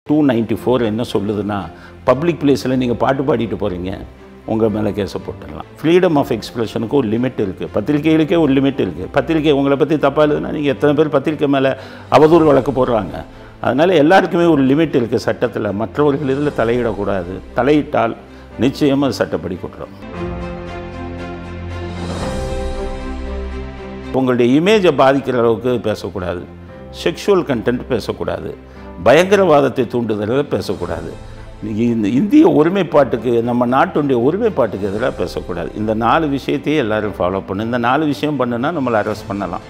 Two ninety four என்ன சொல்லுதுன்னா public பிளேஸில் நீங்கள் பாட்டு பாடிட்டு போகிறீங்க உங்கள் மேலே கேஸை போட்டுடலாம் ஃப்ரீடம் ஆஃப் எக்ஸ்பிரஷனுக்கு ஒரு லிமிட் இருக்குது பத்திரிகைகளுக்கே ஒரு லிமிட் இருக்குது பத்திரிக்கை உங்களை பற்றி தப்பாக இல்லைன்னா நீங்கள் எத்தனை பேர் பத்திரிக்கை மேலே அவதூறு வழக்கு போடுறாங்க அதனால் எல்லாருக்குமே ஒரு லிமிட் இருக்குது சட்டத்தில் மற்றவர்கள் இதில் தலையிடக்கூடாது தலையிட்டால் நிச்சயமாக அது சட்டப்படி குற்றம் உங்களுடைய இமேஜை பாதிக்கிற அளவுக்கு பேசக்கூடாது செக்ஷுவல் கண்டென்ட் பேசக்கூடாது பயங்கரவாதத்தை தூண்டுதலை பேசக்கூடாது நீங்க இந்த இந்திய ஒருமைப்பாட்டுக்கு நம்ம நாட்டுடைய ஒருமைப்பாட்டுக்கு எதிராக பேசக்கூடாது இந்த நாலு விஷயத்தையே எல்லாரும் ஃபாலோ பண்ணணும் இந்த நாலு விஷயம் பண்ணுனா நம்மளை அரெஸ்ட் பண்ணலாம்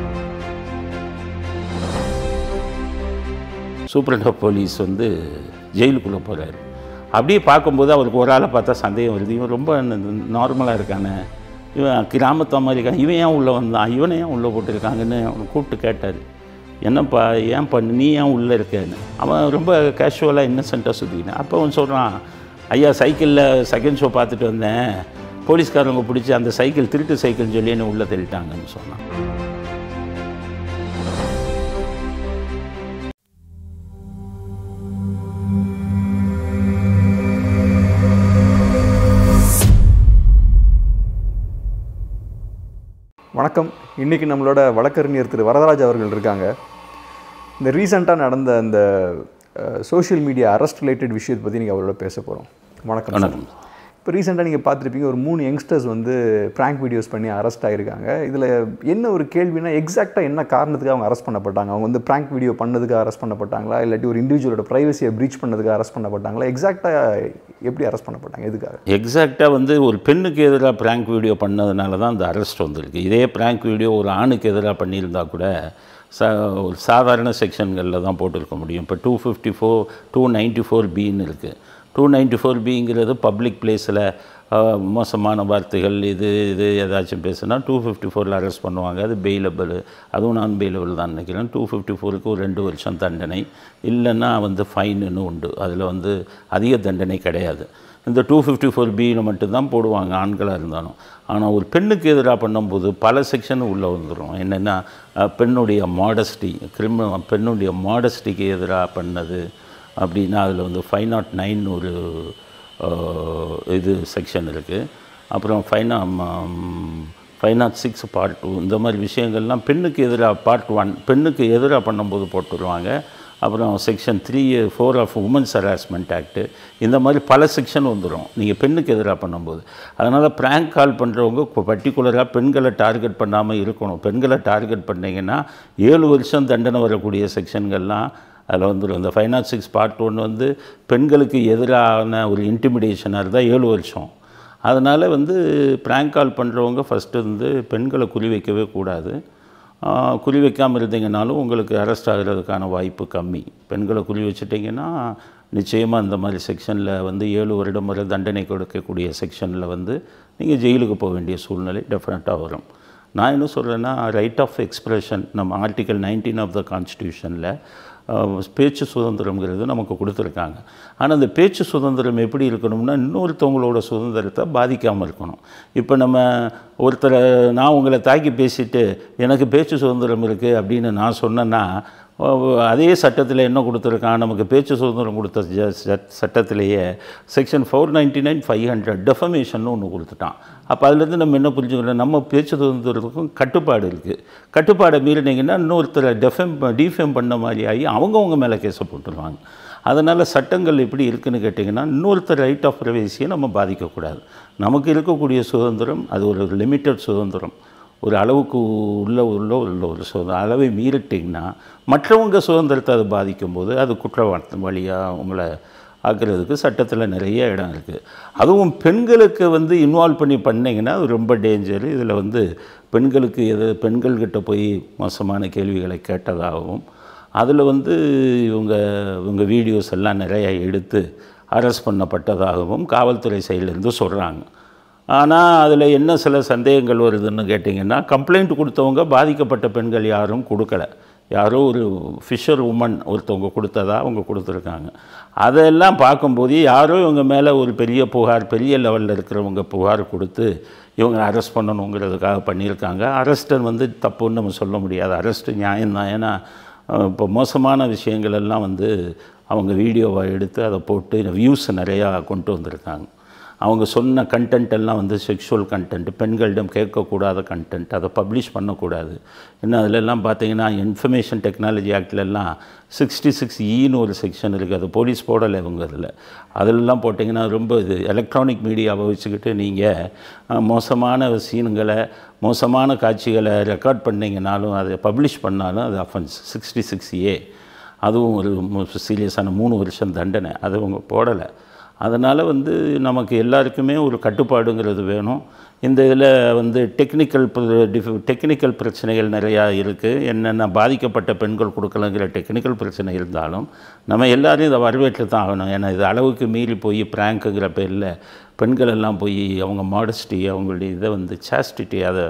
சூப்பரண்ட் ஆஃப் போலீஸ் வந்து ஜெயிலுக்குள்ளே போகிறாரு அப்படியே பார்க்கும்போது அவருக்கு ஒரு ஆளை பார்த்தா சந்தேகம் வருது இவன் ரொம்ப நார்மலாக இருக்கானே இவன் கிராமத்தை மாதிரி இருக்கான் இவன் ஏன் உள்ளே வந்தான் இவனை ஏன் உள்ளே போட்டிருக்காங்கன்னு அவனை கூப்பிட்டு கேட்டார் என்னப்பா ஏன் பண்ணு நீ ஏன் உள்ளே இருக்கேன்னு அவன் ரொம்ப கேஷுவலாக இன்னசென்ட்டாக சுற்றிக்கினான் அப்போ அவன் சொல்கிறான் ஐயா சைக்கிளில் செகண்ட் ஷோ பார்த்துட்டு வந்தேன் போலீஸ்காரங்க பிடிச்சி அந்த சைக்கிள் திருட்டு சைக்கிள்னு சொல்லி என்னை உள்ளே தள்ளிட்டாங்கன்னு சொன்னான் வணக்கம் இன்றைக்கி நம்மளோட வழக்கறிஞர் திரு வரதராஜ் அவர்கள் இருக்காங்க இந்த ரீசெண்டாக நடந்த அந்த சோஷியல் மீடியா அரெஸ்ட் ரிலேட்டட் விஷயத்தை பற்றி நீங்கள் அவரோட பேச போகிறோம் வணக்கம் சார். வணக்கம். இப்போ ரீசெண்டாக நீங்கள் பார்த்துருப்பீங்க ஒரு மூணு யங்ஸ்டர்ஸ் வந்து ப்ராங்க் வீடியோஸ் பண்ணி அரெஸ்ட் ஆகிருக்காங்க இதில் என்ன ஒரு கேள்வினா எக்ஸாக்டாக என்ன காரணத்துக்கு அவங்க அரெஸ்ட் பண்ணப்பட்டாங்க அவங்க வந்து ப்ராங்க் வீடியோ பண்ணதுக்கு அரெஸ்ட் பண்ணப்பட்டாங்களா இல்லாட்டி ஒரு இண்டிவிஜுவலோட ப்ரைவசியை ப்ரீச் பண்ணதுக்கு அரெஸ்ட் பண்ணப்பட்டாங்களா எக்ஸாக்டாக எப்படி அரெஸ்ட் பண்ணப்பட்டாங்க எதுக்காக எக்ஸாக்டாக வந்து ஒரு பெண்ணுக்கு எதிராக ப்ராங்க் வீடியோ பண்ணதுனால தான் அந்த அரெஸ்ட் வந்திருக்கு இதே ப்ராங்க் வீடியோ ஒரு ஆணுக்கு எதிராக பண்ணியிருந்தா கூட ச ஒரு சாதாரண செக்ஷன்களில் தான் போட்டிருக்க முடியும் இப்போ two fifty four two ninety four பின்னு இருக்குது டூ நைன்ட்டி ஃபோர் பிங்கிறது பப்ளிக் பிளேஸில் மோசமான வார்த்தைகள் இது இது ஏதாச்சும் பேசுனா டூ ஃபிஃப்டி ஃபோரில் அரெஸ்ட் பண்ணுவாங்க அது பெயிலபிள் அதுவும் நான் பெயிலபிள் தான் நினைக்கிறேன் டூ ஃபிஃப்டி ஃபோருக்கு ஒரு ரெண்டு வருஷம் தண்டனை இல்லைன்னா வந்து ஃபைனுன்னு உண்டு அதில் வந்து அதிக தண்டனை கிடையாது இந்த டூ ஃபிஃப்டி ஃபோர் பியில் மட்டும்தான் போடுவாங்க ஆண்களாக இருந்தாலும் ஆனால் ஒரு பெண்ணுக்கு எதிராக பண்ணும்போது பல செக்ஷன் உள்ளே வந்துடும் என்னென்னா அஹ், பெண்ணுடைய மாடஸ்டி கிரிம பெண்ணுடைய மாடஸ்டிக்கு எதிராக பண்ணது அப்படின்னா அதில் வந்து ஃபைவ் நாட் நைன் ஒரு அஹ், இது செக்ஷன் இருக்குது அப்புறம் five five nought six part two இந்த மாதிரி விஷயங்கள்லாம் பெண்ணுக்கு எதிராக பார்ட் ஒன் பெண்ணுக்கு எதிராக பண்ணும்போது போட்டுருவாங்க அப்புறம் section three four of women's harassment act இந்த மாதிரி பல செக்ஷன் வந்துடும் நீங்கள் பெண்ணுக்கு எதிராக பண்ணும்போது அதனால் ப்ராங்க் கால் பண்ணுறவங்க பர்டிகுலராக பெண்களை டார்கெட் பண்ணாமல் இருக்கணும் பெண்களை டார்கெட் பண்ணீங்கன்னா ஏழு வருஷம் தண்டனை வரக்கூடிய செக்ஷன்கள்லாம் அதில் வந்துடும் இந்த five nought six part one வந்து பெண்களுக்கு எதிரான ஒரு இன்டிமிடேஷனாக இருந்தால் ஏழு வருஷம் அதனால் வந்து ப்ராங்க் கால் பண்ணுறவங்க ஃபஸ்ட்டு வந்து பெண்களை குறி வைக்கவே கூடாது ஆஹ், குறி வைக்காமல் இருந்தீங்கனாலும் உங்களுக்கு அரெஸ்ட் ஆகிறதுக்கான வாய்ப்பு கம்மி பெண்களை குறி வச்சுட்டிங்கன்னா நிச்சயமாக இந்த மாதிரி செக்ஷனில் வந்து ஏழு வருடம் வரை தண்டனை கொடுக்கக்கூடிய செக்ஷனில் வந்து நீங்கள் ஜெயிலுக்கு போக வேண்டிய சூழ்நிலை டெஃபினட்டாக வரும் நான் என்ன சொல்கிறேன்னா ரைட் ஆஃப் எக்ஸ்பிரஷன் நம்ம ஆர்டிகல் நைன்டீன் ஆஃப் த கான்ஸ்டியூஷனில் பேச்சு சுதந்திரம்ங்கிறது நமக்கு கொடுத்துருக்காங்க ஆனால் அந்த பேச்சு சுதந்திரம் எப்படி இருக்கணும்னா இன்னொருத்தவங்களோட சுதந்திரத்தை பாதிக்காமல் இருக்கணும் இப்போ நம்ம ஒருத்தரை நான் உங்களை தாக்கி பேசிட்டு எனக்கு பேச்சு சுதந்திரம் இருக்குது அப்படின்னு நான் சொன்னேன்னா அஹ், அதே சட்டத்தில் என்ன கொடுத்துருக்கான் நமக்கு பேச்சு சுதந்திரம் கொடுத்த ஜ- சட்- சட்டத்திலேயே section four ninety nine five hundred defamation ஒன்று கொடுத்துட்டான் அப்போ அதுலேருந்து நம்ம என்ன புரிஞ்சுக்கிறோம் நம்ம பேச்சு சுதந்திரத்துக்கும் கட்டுப்பாடு இருக்குது கட்டுப்பாடை மீறினீங்கன்னா இன்னொருத்தரை டெஃபம் டிஃபேம் பண்ண மாதிரி ஆகி அவங்கவுங்க மேலே கேஸை போட்டுருவாங்க அதனால் சட்டங்கள் எப்படி இருக்குன்னு கேட்டிங்கன்னா இன்னொருத்தர் ரைட் ஆஃப் ப்ரைவேசியை நம்ம பாதிக்கக்கூடாது நமக்கு இருக்கக்கூடிய சுதந்திரம் அது ஒரு லிமிட்டட் சுதந்திரம் ஒரு அளவுக்கு உள்ள உள்ள உள்ள ஒரு சுதந்திரம் அளவை மீறிட்டிங்கன்னா மற்றவங்க சுதந்திரத்தை அது பாதிக்கும்போது அது குற்றவாளி வழியாக உங்களை ஆக்குறதுக்கு சட்டத்தில் நிறைய இடம் இருக்குது அதுவும் பெண்களுக்கு வந்து இன்வால்வ் பண்ணி பண்ணீங்கன்னா அது ரொம்ப டேஞ்சர் இதில் வந்து பெண்களுக்கு எது பெண்கள்கிட்ட போய் மோசமான கேள்விகளை கேட்டதாகவும் அதில் வந்து இவங்க இவங்க வீடியோஸ் எல்லாம் நிறைய எடுத்து அரெஸ்ட் பண்ணப்பட்டதாகவும் காவல்துறை சைட்லேருந்து சொல்கிறாங்க ஆனால் அதில் என்ன சில சந்தேகங்கள் வருதுன்னு கேட்டிங்கன்னா கம்ப்ளைண்ட் கொடுத்தவங்க பாதிக்கப்பட்ட பெண்கள் யாரும் கொடுக்கல யாரோ ஒரு ஃபிஷர் உமன் ஒருத்தவங்க கொடுத்ததா அவங்க கொடுத்துருக்காங்க அதெல்லாம் பார்க்கும்போது யாரோ இவங்க மேலே ஒரு பெரிய புகார் பெரிய லெவலில் இருக்கிறவங்க புகார் கொடுத்து இவங்க அரெஸ்ட் பண்ணணுங்கிறதுக்காக பண்ணியிருக்காங்க அரெஸ்ட்டை வந்து தப்புன்னு நம்ம சொல்ல முடியாது அரெஸ்ட்டு நியாயம்தான் ஏன்னா அஹ், இப்போ மோசமான விஷயங்கள் எல்லாம் வந்து அவங்க வீடியோவை எடுத்து அதை போட்டு வியூஸ் நிறையா கொண்டு வந்திருக்காங்க அவங்க சொன்ன கண்டென்ட் எல்லாம் வந்து செக்ஷுவல் கண்டென்ட் பெண்களிடம் கேட்கக்கூடாத கண்டென்ட் அதை பப்ளிஷ் பண்ணக்கூடாது இன்னும் அதிலெல்லாம் பார்த்தீங்கன்னா இன்ஃபர்மேஷன் டெக்னாலஜி ஆக்ட்லெல்லாம் சிக்ஸ்டி சிக்ஸ் ஈன்னு ஒரு செக்ஷன் இருக்குது அது போலீஸ் போடலை இவங்க அதில் அதிலெல்லாம் போட்டிங்கன்னா ரொம்ப இது எலக்ட்ரானிக் மீடியாவை வச்சுக்கிட்டு நீங்கள் மோசமான சீனுங்களை மோசமான காட்சிகளை ரெக்கார்ட் பண்ணிங்கனாலும் அதை பப்ளிஷ் பண்ணாலும் அது அஃபென்ஸ் சிக்ஸ்டி சிக்ஸ் ஏ அதுவும் ஒரு சீரியஸான மூணு வருஷம் தண்டனை அது அவங்க போடலை அதனால் வந்து நமக்கு எல்லாருக்குமே ஒரு கட்டுப்பாடுங்கிறது வேணும் இந்த இதில் வந்து டெக்னிக்கல் டெக்னிக்கல் பிரச்சனைகள் நிறையா இருக்குது என்னென்ன பாதிக்கப்பட்ட பெண்கள் கொடுக்கலங்கிற டெக்னிக்கல் பிரச்சனை இருந்தாலும் நம்ம எல்லாரும் இதை வரவேற்று தான் ஆகணும் ஏன்னா இது அளவுக்கு மீறி போய் ப்ராங்க்குங்கிற பேரில் பெண்கள் எல்லாம் போய் அவங்க மாடஸ்டி அவங்களுடைய இதை வந்து சாஸ்டிட்டி அதை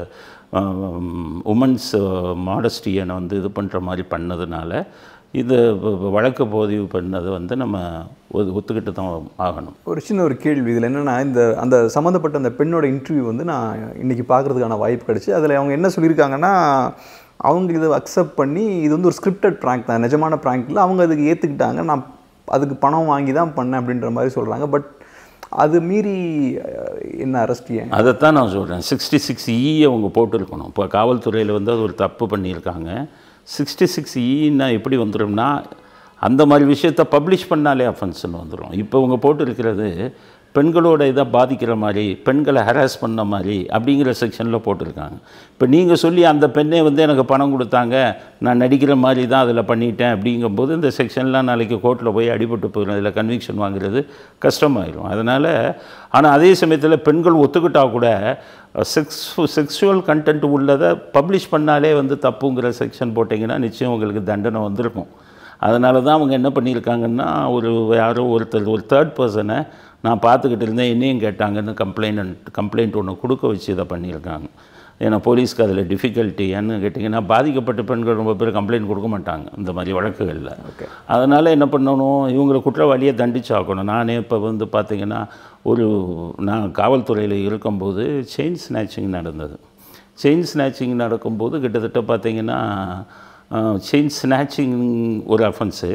உமன்ஸ் மாடஸ்டியை வந்து இது பண்ணுற மாதிரி பண்ணதுனால இது வழக்கு பதிவு பண்ணது வந்து நம்ம ஒது- ஒத்துக்கிட்டு தான் ஆகணும் ஒரு சின்ன ஒரு கேள்வி இதில் என்னென்னா இந்த அந்த சம்மந்தப்பட்ட அந்த பெண்ணோட இன்டர்வியூ வந்து நான் இன்னைக்கு பார்க்குறதுக்கான வாய்ப்பு கிடச்சி அதில் அவங்க என்ன சொல்லியிருக்காங்கன்னா அவங்க இதை அக்செப்ட் பண்ணி இது வந்து ஒரு ஸ்கிரிப்டட் ப்ராங்க் தான் நிஜமான ப்ராங்க் இல்லை அவங்க அதுக்கு ஏற்றுக்கிட்டாங்க நான் அதுக்கு பணம் வாங்கி தான் பண்ணேன் அப்படின்ற மாதிரி சொல்கிறாங்க பட் அது மீறி அஹ், என்ன அரெஸ்ட் ஏன் அதைத்தான் நான் சொல்கிறேன் சிக்ஸ்டி சிக்ஸ் இ அவங்க போட்டிருக்கணும் இப்போ காவல்துறையில் வந்து அது ஒரு தப்பு பண்ணியிருக்காங்க சிக்ஸ்டி சிக்ஸ் இன்னா எப்படி வந்துடும்னா அந்த மாதிரி விஷயத்த பப்ளிஷ் பண்ணாலே அஃபென்ஸ்னு வந்துடும் இப்போ அவங்க போட்டிருக்கிறது பெண்களோட இதை பாதிக்கிற மாதிரி பெண்களை ஹராஸ் பண்ண மாதிரி அப்படிங்கிற செக்ஷனில் போட்டிருக்காங்க இப்போ நீங்கள் சொல்லி அந்த பெண்ணே வந்து எனக்கு பணம் கொடுத்தாங்க நான் நடிக்கிற மாதிரி தான் அதில் பண்ணிட்டேன் அப்படிங்கும்போது இந்த செக்ஷன்லாம் நாளைக்கு கோர்ட்டில் போய் அடிபட்டு போயிடும் இதில் கன்விக்ஷன் வாங்குறது கஷ்டமாயிடும் அதனால் ஆனால் அதே சமயத்தில் பெண்கள் ஒத்துக்கிட்டா கூட செக்ஸ் செக்ஷுவல் கண்டென்ட் உள்ளதை பப்ளிஷ் பண்ணாலே வந்து தப்புங்கிற செக்ஷன் போட்டிங்கன்னா நிச்சயம் உங்களுக்கு தண்டனை வந்திருக்கும் அதனால தான் அவங்க என்ன பண்ணியிருக்காங்கன்னா ஒரு யாரோ ஒருத்தர் ஒரு தேர்ட் பர்சனை நான் பார்த்துக்கிட்டு இருந்தேன் என்னையும் கேட்டாங்கன்னு கம்ப்ளைண்ட் கம்ப்ளைண்ட் ஒன்று கொடுக்க வச்சு இதை பண்ணியிருக்காங்க ஏன்னா போலீஸ்க்கு அதில் டிஃபிகல்ட்டி ஏன்னு கேட்டிங்கன்னா பாதிக்கப்பட்ட பெண்கள் ரொம்ப பேர் கம்ப்ளைண்ட் கொடுக்க மாட்டாங்க இந்த மாதிரி வழக்குகளில் அதனால் என்ன பண்ணணும் இவங்களை குற்றவாளியை தண்டிச்சாக்கணும் நானே இப்போ வந்து பார்த்திங்கன்னா ஒரு நான் காவல்துறையில் இருக்கும்போது செயின் ஸ்நாச்சிங் நடந்தது செயின் ஸ்நாச்சிங் நடக்கும்போது கிட்டத்தட்ட பார்த்தீங்கன்னா செயின் ஸ்நாச்சிங் ஒரு அஃபென்ஸு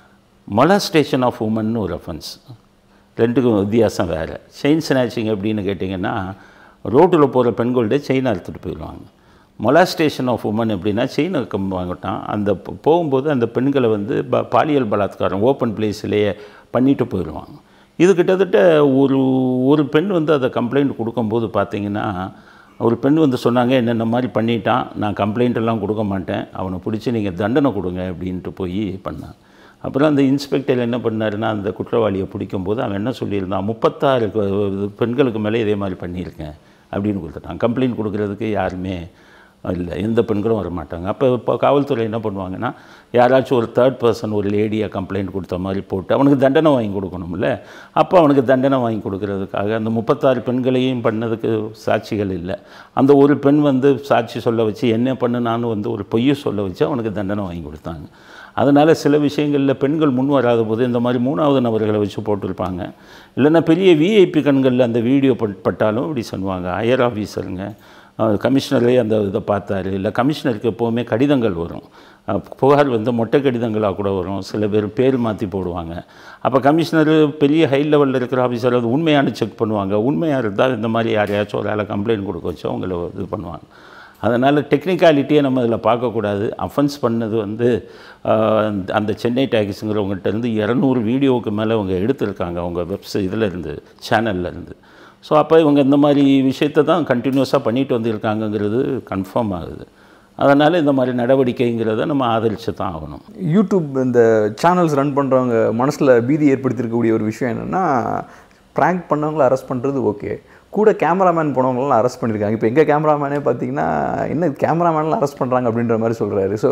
மொலாஸ்டேஷன் ஆஃப் உமன் ஒரு அஃபென்ஸ் ரெண்டுக்கும் வித்தியாசம் வேறு செயின் ஸ்நாச்சிங் எப்படின்னு கேட்டிங்கன்னா ரோட்டில் போகிற பெண்கள்கிட்ட செயின் அறுத்துட்டு போயிடுவாங்க மொலாஸ்டேஷன் ஆஃப் உமன் எப்படின்னா செயின் இருக்க வாங்கட்டான் அந்த போ- போகும்போது அந்த பெண்களை வந்து ப பாலியல் பலாத்காரம் ஓப்பன் பிளேஸ்லேயே பண்ணிட்டு போயிடுவாங்க இது கிட்டத்தட்ட ஒரு ஒரு பெண் வந்து அதை கம்ப்ளைண்ட் கொடுக்கும்போது பார்த்தீங்கன்னா ஒரு பெண் வந்து சொன்னாங்க என்னென்ன மாதிரி பண்ணிட்டான் நான் கம்ப்ளைண்ட் எல்லாம் கொடுக்க மாட்டேன் அவனை பிடிச்சி நீங்கள் தண்டனை கொடுங்க அப்படின்ட்டு போய் பண்ணான் அப்புறம் அந்த இன்ஸ்பெக்டர் என்ன பண்ணாருன்னா அந்த குற்றவாளியை பிடிக்கும்போது அவன் என்ன சொல்லியிருந்தான் முப்பத்தாறு கு- பெண்களுக்கு மேலே இதே மாதிரி பண்ணியிருக்கேன் அப்படின்னு கொடுத்துட்டான் கம்ப்ளைண்ட் கொடுக்குறதுக்கு யாருமே இல்லை எந்த பெண்களும் வர மாட்டாங்க அப்போ இப்போ காவல்துறை என்ன பண்ணுவாங்கன்னா யாராச்சும் ஒரு தேர்ட் பர்சன் ஒரு லேடியை கம்ப்ளைண்ட் கொடுத்த மாதிரி போட்டு அவனுக்கு தண்டனை வாங்கி கொடுக்கணும்ல அப்போ அவனுக்கு தண்டனை வாங்கி கொடுக்கறதுக்காக அந்த முப்பத்தாறு பெண்களையும் பண்ணதுக்கு சாட்சிகள் இல்லை அந்த ஒரு பெண் வந்து சாட்சி சொல்ல வச்சு என்ன பண்ணுனான்னு வந்து ஒரு பொய்யை சொல்ல வச்சு அவனுக்கு தண்டனை வாங்கி கொடுத்தாங்க அதனால் சில விஷயங்களில் பெண்கள் முன் வராத போது இந்த மாதிரி மூணாவது நபர்களை வச்சு போட்டிருப்பாங்க இல்லைன்னா பெரிய விஐபி கண்களில் அந்த வீடியோ பட் பட்டாலும் இப்படி சொல்லுவாங்க ஹையர் ஆஃபீஸருங்க கமிஷனரே அந்த இதை பார்த்தாரு இல்லை கமிஷனருக்கு எப்போவுமே கடிதங்கள் வரும் அஹ் புகார் வந்து மொட்டை கடிதங்களாக கூட வரும் சில பேர் பேர் மாற்றி போடுவாங்க அப்போ கமிஷனர் பெரிய ஹை லெவலில் இருக்கிற ஆஃபீஸர் அது உண்மையான செக் பண்ணுவாங்க உண்மையாக இருந்தால் இந்த மாதிரி யாரையாச்சும் ஒரு ஆளை கம்ப்ளைண்ட் கொடுக்க வச்சு அவங்கள இது பண்ணுவாங்க அதனால் டெக்னிக்காலிட்டியை நம்ம இதில் பார்க்கக்கூடாது அஃபென்ஸ் பண்ணது வந்து ஆஹ், அந்த- அந்த சென்னை டாக்ஸுங்கிறவங்ககிட்ட இருந்து இரநூறு வீடியோவுக்கு மேலே அவங்க எடுத்திருக்காங்க அவங்க வெப்சைட் இதில் இருந்து சேனல்ல இருந்து ஸோ அப்போ இவங்க இந்த மாதிரி விஷயத்தை தான் கண்டினியூஸாக பண்ணிட்டு வந்திருக்காங்கங்கிறது கன்ஃபார்ம் ஆகுது அதனால் இந்த மாதிரி நடவடிக்கைங்கிறத நம்ம ஆதரித்து தான் ஆகணும் யூடியூப் இந்த சேனல்ஸ் ரன் பண்ணுறவங்க மனசில் பீதி ஏற்படுத்தியிருக்கக்கூடிய ஒரு விஷயம் என்னென்னா ப்ராங்க் பண்ணவங்கள அரெஸ்ட் பண்ணுறது ஓகே கூட கேமராமேன் போனவங்களெலாம் அரெஸ்ட் பண்ணியிருக்காங்க இப்போ எங்கள் கேமராமேனே பார்த்தீங்கன்னா என்ன கேமராமேன்லாம் அரெஸ்ட் பண்ணுறாங்க அப்படின்ற மாதிரி சொல்கிறாரு ஸோ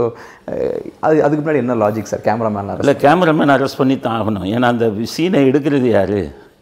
அது அதுக்கு முன்னாடி என்ன லாஜிக் சார் கேமராமேன் அரெஸ்ட் இல்லை கேமராமேன் அரெஸ்ட் பண்ணி தான் ஆகணும் ஏன்னா அந்த சீனை எடுக்கிறது யார்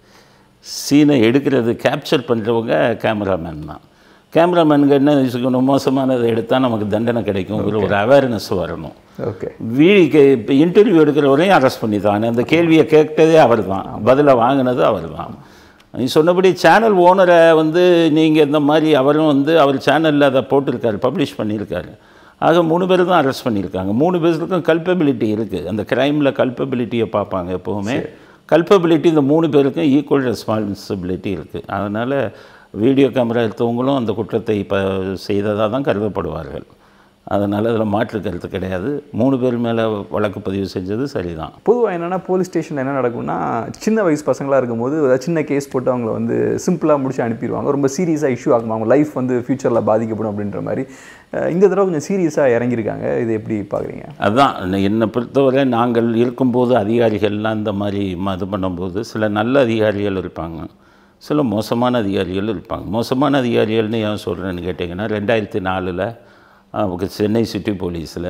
சீனை எடுக்கிறது கேப்சர் பண்ணுறவங்க கேமராமேன் தான் கேமராமேனுக்கு என்ன யோசிக்கணும் மோசமானதை எடுத்தால் நமக்கு தண்டனை கிடைக்குங்கிற ஒரு அவேர்னஸ் வரணும் ஓகே வீடிக்கு இப்போ இன்டர்வியூ எடுக்கிறவரையும் அரெஸ்ட் பண்ணி தான் அந்த கேள்வியை கேட்டதே அவர் தான் பதிலை வாங்கினது அவர் தான் நீ சொன்னபடி சேனல் ஓனரை வந்து நீங்கள் இந்த மாதிரி அவரும் வந்து அவர் சேனலில் அதை போட்டிருக்காரு பப்ளிஷ் பண்ணியிருக்காரு ஆக மூணு பேர் தான் அரெஸ்ட் பண்ணியிருக்காங்க மூணு பேருக்கும் கல்பபிலிட்டி இருக்குது அந்த க்ரைமில் கல்பபிலிட்டியை பார்ப்பாங்க எப்போவுமே கல்பபிலிட்டி இந்த மூணு பேருக்கும் ஈக்குவல் ரெஸ்பான்சிபிலிட்டி இருக்குது அதனால் வீடியோ கேமரா எடுத்தவங்களும் அந்த குற்றத்தை இப்போ செய்ததாக தான் கருதப்படுவார்கள் அதனால் அதில் மாற்று கருத்து கிடையாது மூணு பேர் மேலே வழக்கு பதிவு செஞ்சது சரிதான் பொதுவாக என்னென்னா போலீஸ் ஸ்டேஷனில் என்ன நடக்கும்னா சின்ன வயசு பசங்களாக இருக்கும்போது ஏதாவது சின்ன கேஸ் போட்டு அவங்கள வந்து சிம்பிளாக முடிச்சு அனுப்பிடுவாங்க ரொம்ப சீரியஸாக இஷ்யூ ஆகும் அவங்க லைஃப் வந்து ஃப்யூச்சரில் பாதிக்கப்படும் அப்படின்ற மாதிரி அஹ் இந்த தடவை கொஞ்சம் சீரியஸாக இறங்கியிருக்காங்க இது எப்படி பார்க்குறீங்க அதுதான் என்ன- என்னை பொறுத்தவரை நாங்கள் இருக்கும்போது அதிகாரிகள்லாம் இந்த மாதிரி ம- இது பண்ணும்போது சில நல்ல அதிகாரிகள் இருப்பாங்க சில மோசமான அதிகாரிகள் இருப்பாங்க மோசமான அதிகாரிகள்னு ஏன் சொல்கிறேன்னு கேட்டிங்கன்னா ரெண்டாயிரத்தி நாலில் சென்னை சிட்டி போலீஸில்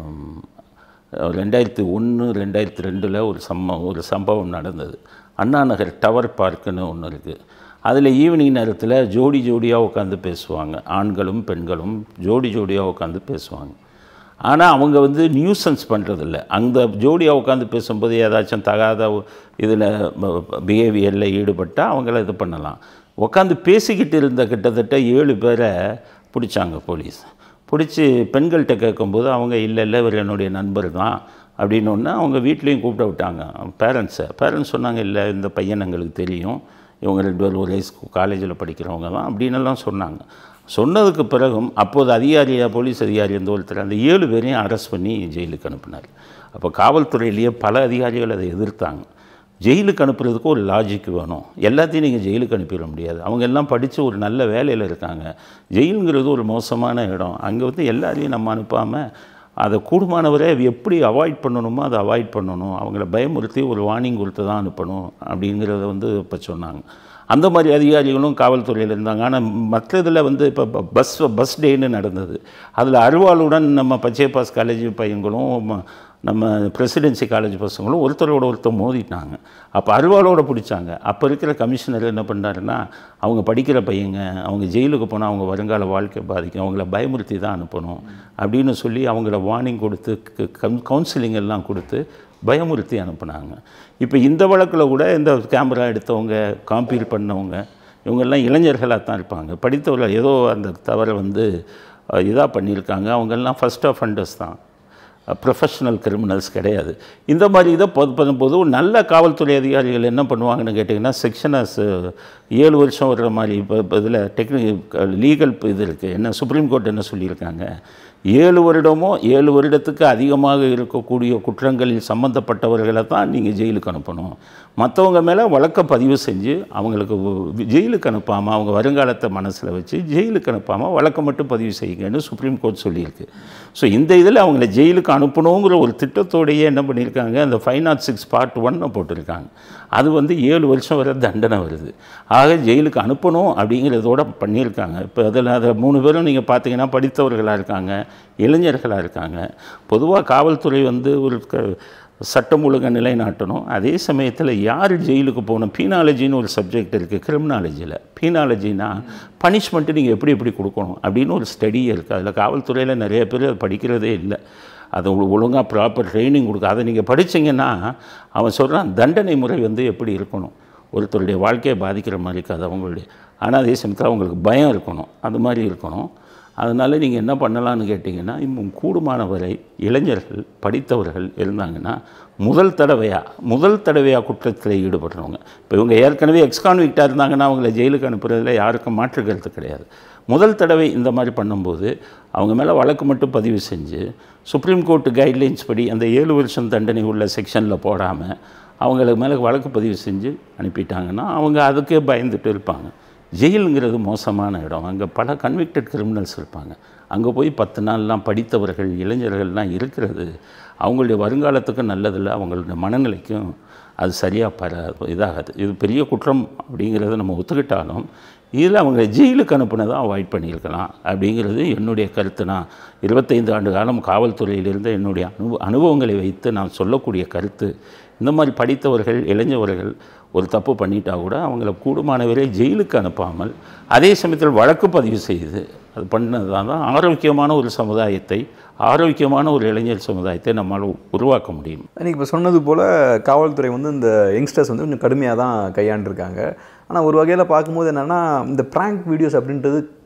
ரெண்டாயிரத்தி ஒன்று ரெண்டாயிரத்தி ரெண்டில் ஒரு சம்ம ஒரு சம்பவம் நடந்தது அண்ணா நகர் டவர் பார்க்குன்னு ஒன்று இருக்குது அதில் ஈவினிங் நேரத்தில் ஜோடி ஜோடியாக உட்காந்து பேசுவாங்க ஆண்களும் பெண்களும் ஜோடி ஜோடியாக உட்காந்து பேசுவாங்க ஆனால் அவங்க வந்து நியூசன்ஸ் பண்ணுறதில்ல அந்த ஜோடியாக உட்காந்து பேசும்போது ஏதாச்சும் தகாத இதில் பிஹேவியரில் ஈடுபட்டால் அவங்கள இது பண்ணலாம் உட்காந்து பேசிக்கிட்டு இருந்த கிட்டத்தட்ட ஏழு பேரை பிடிச்சாங்க போலீஸ் பிடிச்சி பெண்கள்கிட்ட கேட்கும்போது அவங்க இல்லை இல்லை இவர் என்னுடைய நண்பர் தான் அப்படின்னு ஒன்று அவங்க வீட்லேயும் கூப்பிட விட்டாங்க பேரண்ட்ஸை பேரண்ட்ஸ் சொன்னாங்க இல்லை இந்த பையன் எங்களுக்கு தெரியும் இவங்க ரெண்டு பேரும் ஒரே காலேஜில் படிக்கிறவங்க தான் அப்படின்னு எல்லாம் சொன்னாங்க சொன்னதுக்கு பிறகும் அப்போது அதிகாரியாக போலீஸ் அதிகாரி இருந்த ஒருத்தர் அந்த ஏழு பேரையும் அரெஸ்ட் பண்ணி ஜெயிலுக்கு அனுப்பினார் அப்போ காவல்துறையிலேயே பல அதிகாரிகள் அதை எதிர்த்தாங்க ஜெயிலுக்கு அனுப்புறதுக்கு ஒரு லாஜிக் வேணும் எல்லாத்தையும் நீங்கள் ஜெயிலுக்கு அனுப்பிட முடியாது அவங்க எல்லாம் படித்து ஒரு நல்ல வேலையில் இருக்காங்க ஜெயிலுங்கிறது ஒரு மோசமான இடம் அங்கே வந்து எல்லாரையும் நம்ம அனுப்பாமல் அதை கூடுமானவரை எப்படி அவாய்ட் பண்ணணுமோ அதை அவாய்ட் பண்ணணும் அவங்கள பயமுறுத்தி ஒரு வார்னிங் கொடுத்து தான் அனுப்பணும் அப்படிங்கிறத வந்து இப்போ சொன்னாங்க அந்த மாதிரி அதிகாரிகளும் காவல்துறையில் இருந்தாங்க ஆனால் மற்ற இதில் வந்து இப்போ ப- பஸ் பஸ் டேன்னு நடந்தது அதில் அருவாளுடன் நம்ம பச்சையப்பாஸ் காலேஜ் பையங்களும் ம- நம்ம பிரசிடென்சி காலேஜ் பசங்களும் ஒருத்தரோட ஒருத்தர் மோதிட்டாங்க அப்போ அருவாளோட பிடிச்சாங்க அப்போ இருக்கிற கமிஷனர் என்ன பண்ணாருன்னா அவங்க படிக்கிற பையங்க அவங்க ஜெயிலுக்கு போனால் அவங்க வருங்கால வாழ்க்கை பாதிக்கும் அவங்கள பயமுறுத்தி தான் அனுப்பணும் அப்படின்னு சொல்லி அவங்கள வார்னிங் கொடுத்து கவுன்சிலிங் எல்லாம் கொடுத்து பயமுறுத்தி அனுப்புனாங்க இப்போ இந்த வழக்கில் கூட இந்த கேமரா எடுத்தவங்க காம்பீர் பண்ணவங்க இவங்கெல்லாம் இளைஞர்களாக தான் இருப்பாங்க படித்தவர்கள் ஏதோ அந்த தவறை வந்து இதாக பண்ணியிருக்காங்க அவங்கெல்லாம் ஃபஸ்ட் ஆஃபண்டர்ஸ் தான் ப்ரொஃபஷனல் கிரிமினல்ஸ் கிடையாது இந்த மாதிரி இதை பொது பண்ணும்போது ஒரு நல்ல காவல்துறை அதிகாரிகள் என்ன பண்ணுவாங்கன்னு கேட்டிங்கன்னா செக்ஷனஸ் ஏழு வருஷம் வர்ற மாதிரி இப்போ இப்போ இதில் டெக்னிக் லீகல் இது இருக்குது என்ன சுப்ரீம் கோர்ட் என்ன சொல்லியிருக்காங்க ஏழு வருடமோ ஏழு வருடத்துக்கு அதிகமாக இருக்கக்கூடிய குற்றங்களில் சம்மந்தப்பட்டவர்களை தான் நீங்கள் ஜெயிலுக்கு அனுப்பணும் மற்றவங்க மேலே வழக்க பதிவு செஞ்சு அவங்களுக்கு ஒ- ஜெயிலுக்கு அனுப்பாமல் அவங்க வருங்காலத்தை மனசில் வச்சு ஜெயிலுக்கு அனுப்பாமல் வழக்கம் மட்டும் பதிவு செய்யுங்கன்னு சுப்ரீம் கோர்ட் சொல்லியிருக்கு ஸோ இந்த இதில் அவங்கள ஜெயிலுக்கு அனுப்பணுங்கிற ஒரு திட்டத்தோடையே என்ன பண்ணியிருக்காங்க அந்த ஃபைவ் நாட் சிக்ஸ் பார்ட் ஒன்னை போட்டிருக்காங்க அது வந்து ஏழு வருஷம் வரை தண்டனை வருது ஆக ஜெயிலுக்கு அனுப்பணும் அப்படிங்கிறதோட பண்ணியிருக்காங்க இப்போ அதில் அதில் மூணு பேரும் நீங்கள் பார்த்தீங்கன்னா படித்தவர்களாக இருக்காங்க இளைஞர்களாக இருக்காங்க பொதுவாக காவல்துறை வந்து ஒரு க சட்டம் ஒழுங்கை நிலைநாட்டணும் அதே சமயத்தில் யார் ஜெயிலுக்கு போகணும் பீனாலஜின்னு ஒரு சப்ஜெக்ட் இருக்குது கிரிமினாலஜியில் பீனாலஜினா பனிஷ்மெண்ட்டு நீங்கள் எப்படி எப்படி கொடுக்கணும் அப்படின்னு ஒரு ஸ்டடி இருக்குது அதில் காவல்துறையில் நிறைய பேர் அது படிக்கிறதே இல்லை அது ஒழுங்காக ப்ராப்பர் ட்ரைனிங் கொடுக்க அதை நீங்கள் படிச்சீங்கன்னா அவன் சொல்கிறான் தண்டனை முறை வந்து எப்படி இருக்கணும் ஒருத்தருடைய வாழ்க்கையை பாதிக்கிற மாதிரி இருக்காது அவங்களுடைய ஆனால் அதே சமயத்தில் அவங்களுக்கு பயம் இருக்கணும் அது மாதிரி இருக்கணும் அதனால் நீங்கள் என்ன பண்ணலாம்னு கேட்டிங்கன்னா இன்னும் கூடுமான வரை இளைஞர்கள் படித்தவர்கள் இருந்தாங்கன்னா முதல் தடவையாக முதல் தடவையாக குற்றத்தில் ஈடுபடுறவங்க இப்போ இவங்க ஏற்கனவே எக்ஸ்கான்விக்டாக இருந்தாங்கன்னா அவங்கள ஜெயிலுக்கு அனுப்புறதுல யாருக்கும் மாற்று கருத்து கிடையாது முதல் தடவை இந்த மாதிரி பண்ணும்போது அவங்க மேலே வழக்கு மட்டும் பதிவு செஞ்சு சுப்ரீம் கோர்ட் கைட்லைன்ஸ் படி அந்த ஏழு வருஷம் தண்டனை உள்ள செக்ஷனில் போடாமல் அவங்களுக்கு மேலே வழக்கு பதிவு செஞ்சு அனுப்பிட்டாங்கன்னா அவங்க அதுக்கே பயந்துட்டு இருப்பாங்க ஜெயிலுங்கிறது மோசமான இடம் அங்கே பல கன்விக்டட் கிரிமினல்ஸ் இருப்பாங்க அங்கே போய் பத்து நாள்லாம் படித்தவர்கள் இளைஞர்கள்லாம் இருக்கிறது அவங்களுடைய வருங்காலத்துக்கு நல்லதில்லை அவங்களுடைய மனநிலைக்கும் அது சரியாக பர இதாகாது இது பெரிய குற்றம் அப்படிங்கிறத நம்ம ஒத்துக்கிட்டாலும் இதில் அவங்க ஜெயிலுக்கு அனுப்புனதை அவாய்ட் பண்ணியிருக்கலாம் அப்படிங்கிறது என்னுடைய கருத்து நான் இருபத்தைந்து ஆண்டு காலம் காவல்துறையிலிருந்து என்னுடைய அனுபவ அனுபவங்களை வைத்து நான் சொல்லக்கூடிய கருத்து இந்த மாதிரி படித்தவர்கள் இளைஞர்கள் ஒரு தப்பு பண்ணிட்டா கூட அவங்கள கூடுமானவரை ஜெயிலுக்கு அனுப்பாமல் அதே சமயத்தில் வழக்கு பதிவு செய்து அது பண்ணது தான் ஆரோக்கியமான ஒரு சமுதாயத்தை ஆரோக்கியமான ஒரு இளைஞர் சமுதாயத்தை நம்மால் உருவாக்க முடியும் நீங்கள் இப்போ சொன்னது போல் காவல்துறை வந்து இந்த யங்ஸ்டர்ஸ் வந்து கொஞ்சம் கடுமையாக தான் கையாண்டிருக்காங்க ஆனால் ஒரு வகையில் பார்க்கும்போது என்னென்னா இந்த ப்ராங்க் வீடியோஸ் அப்படின்றது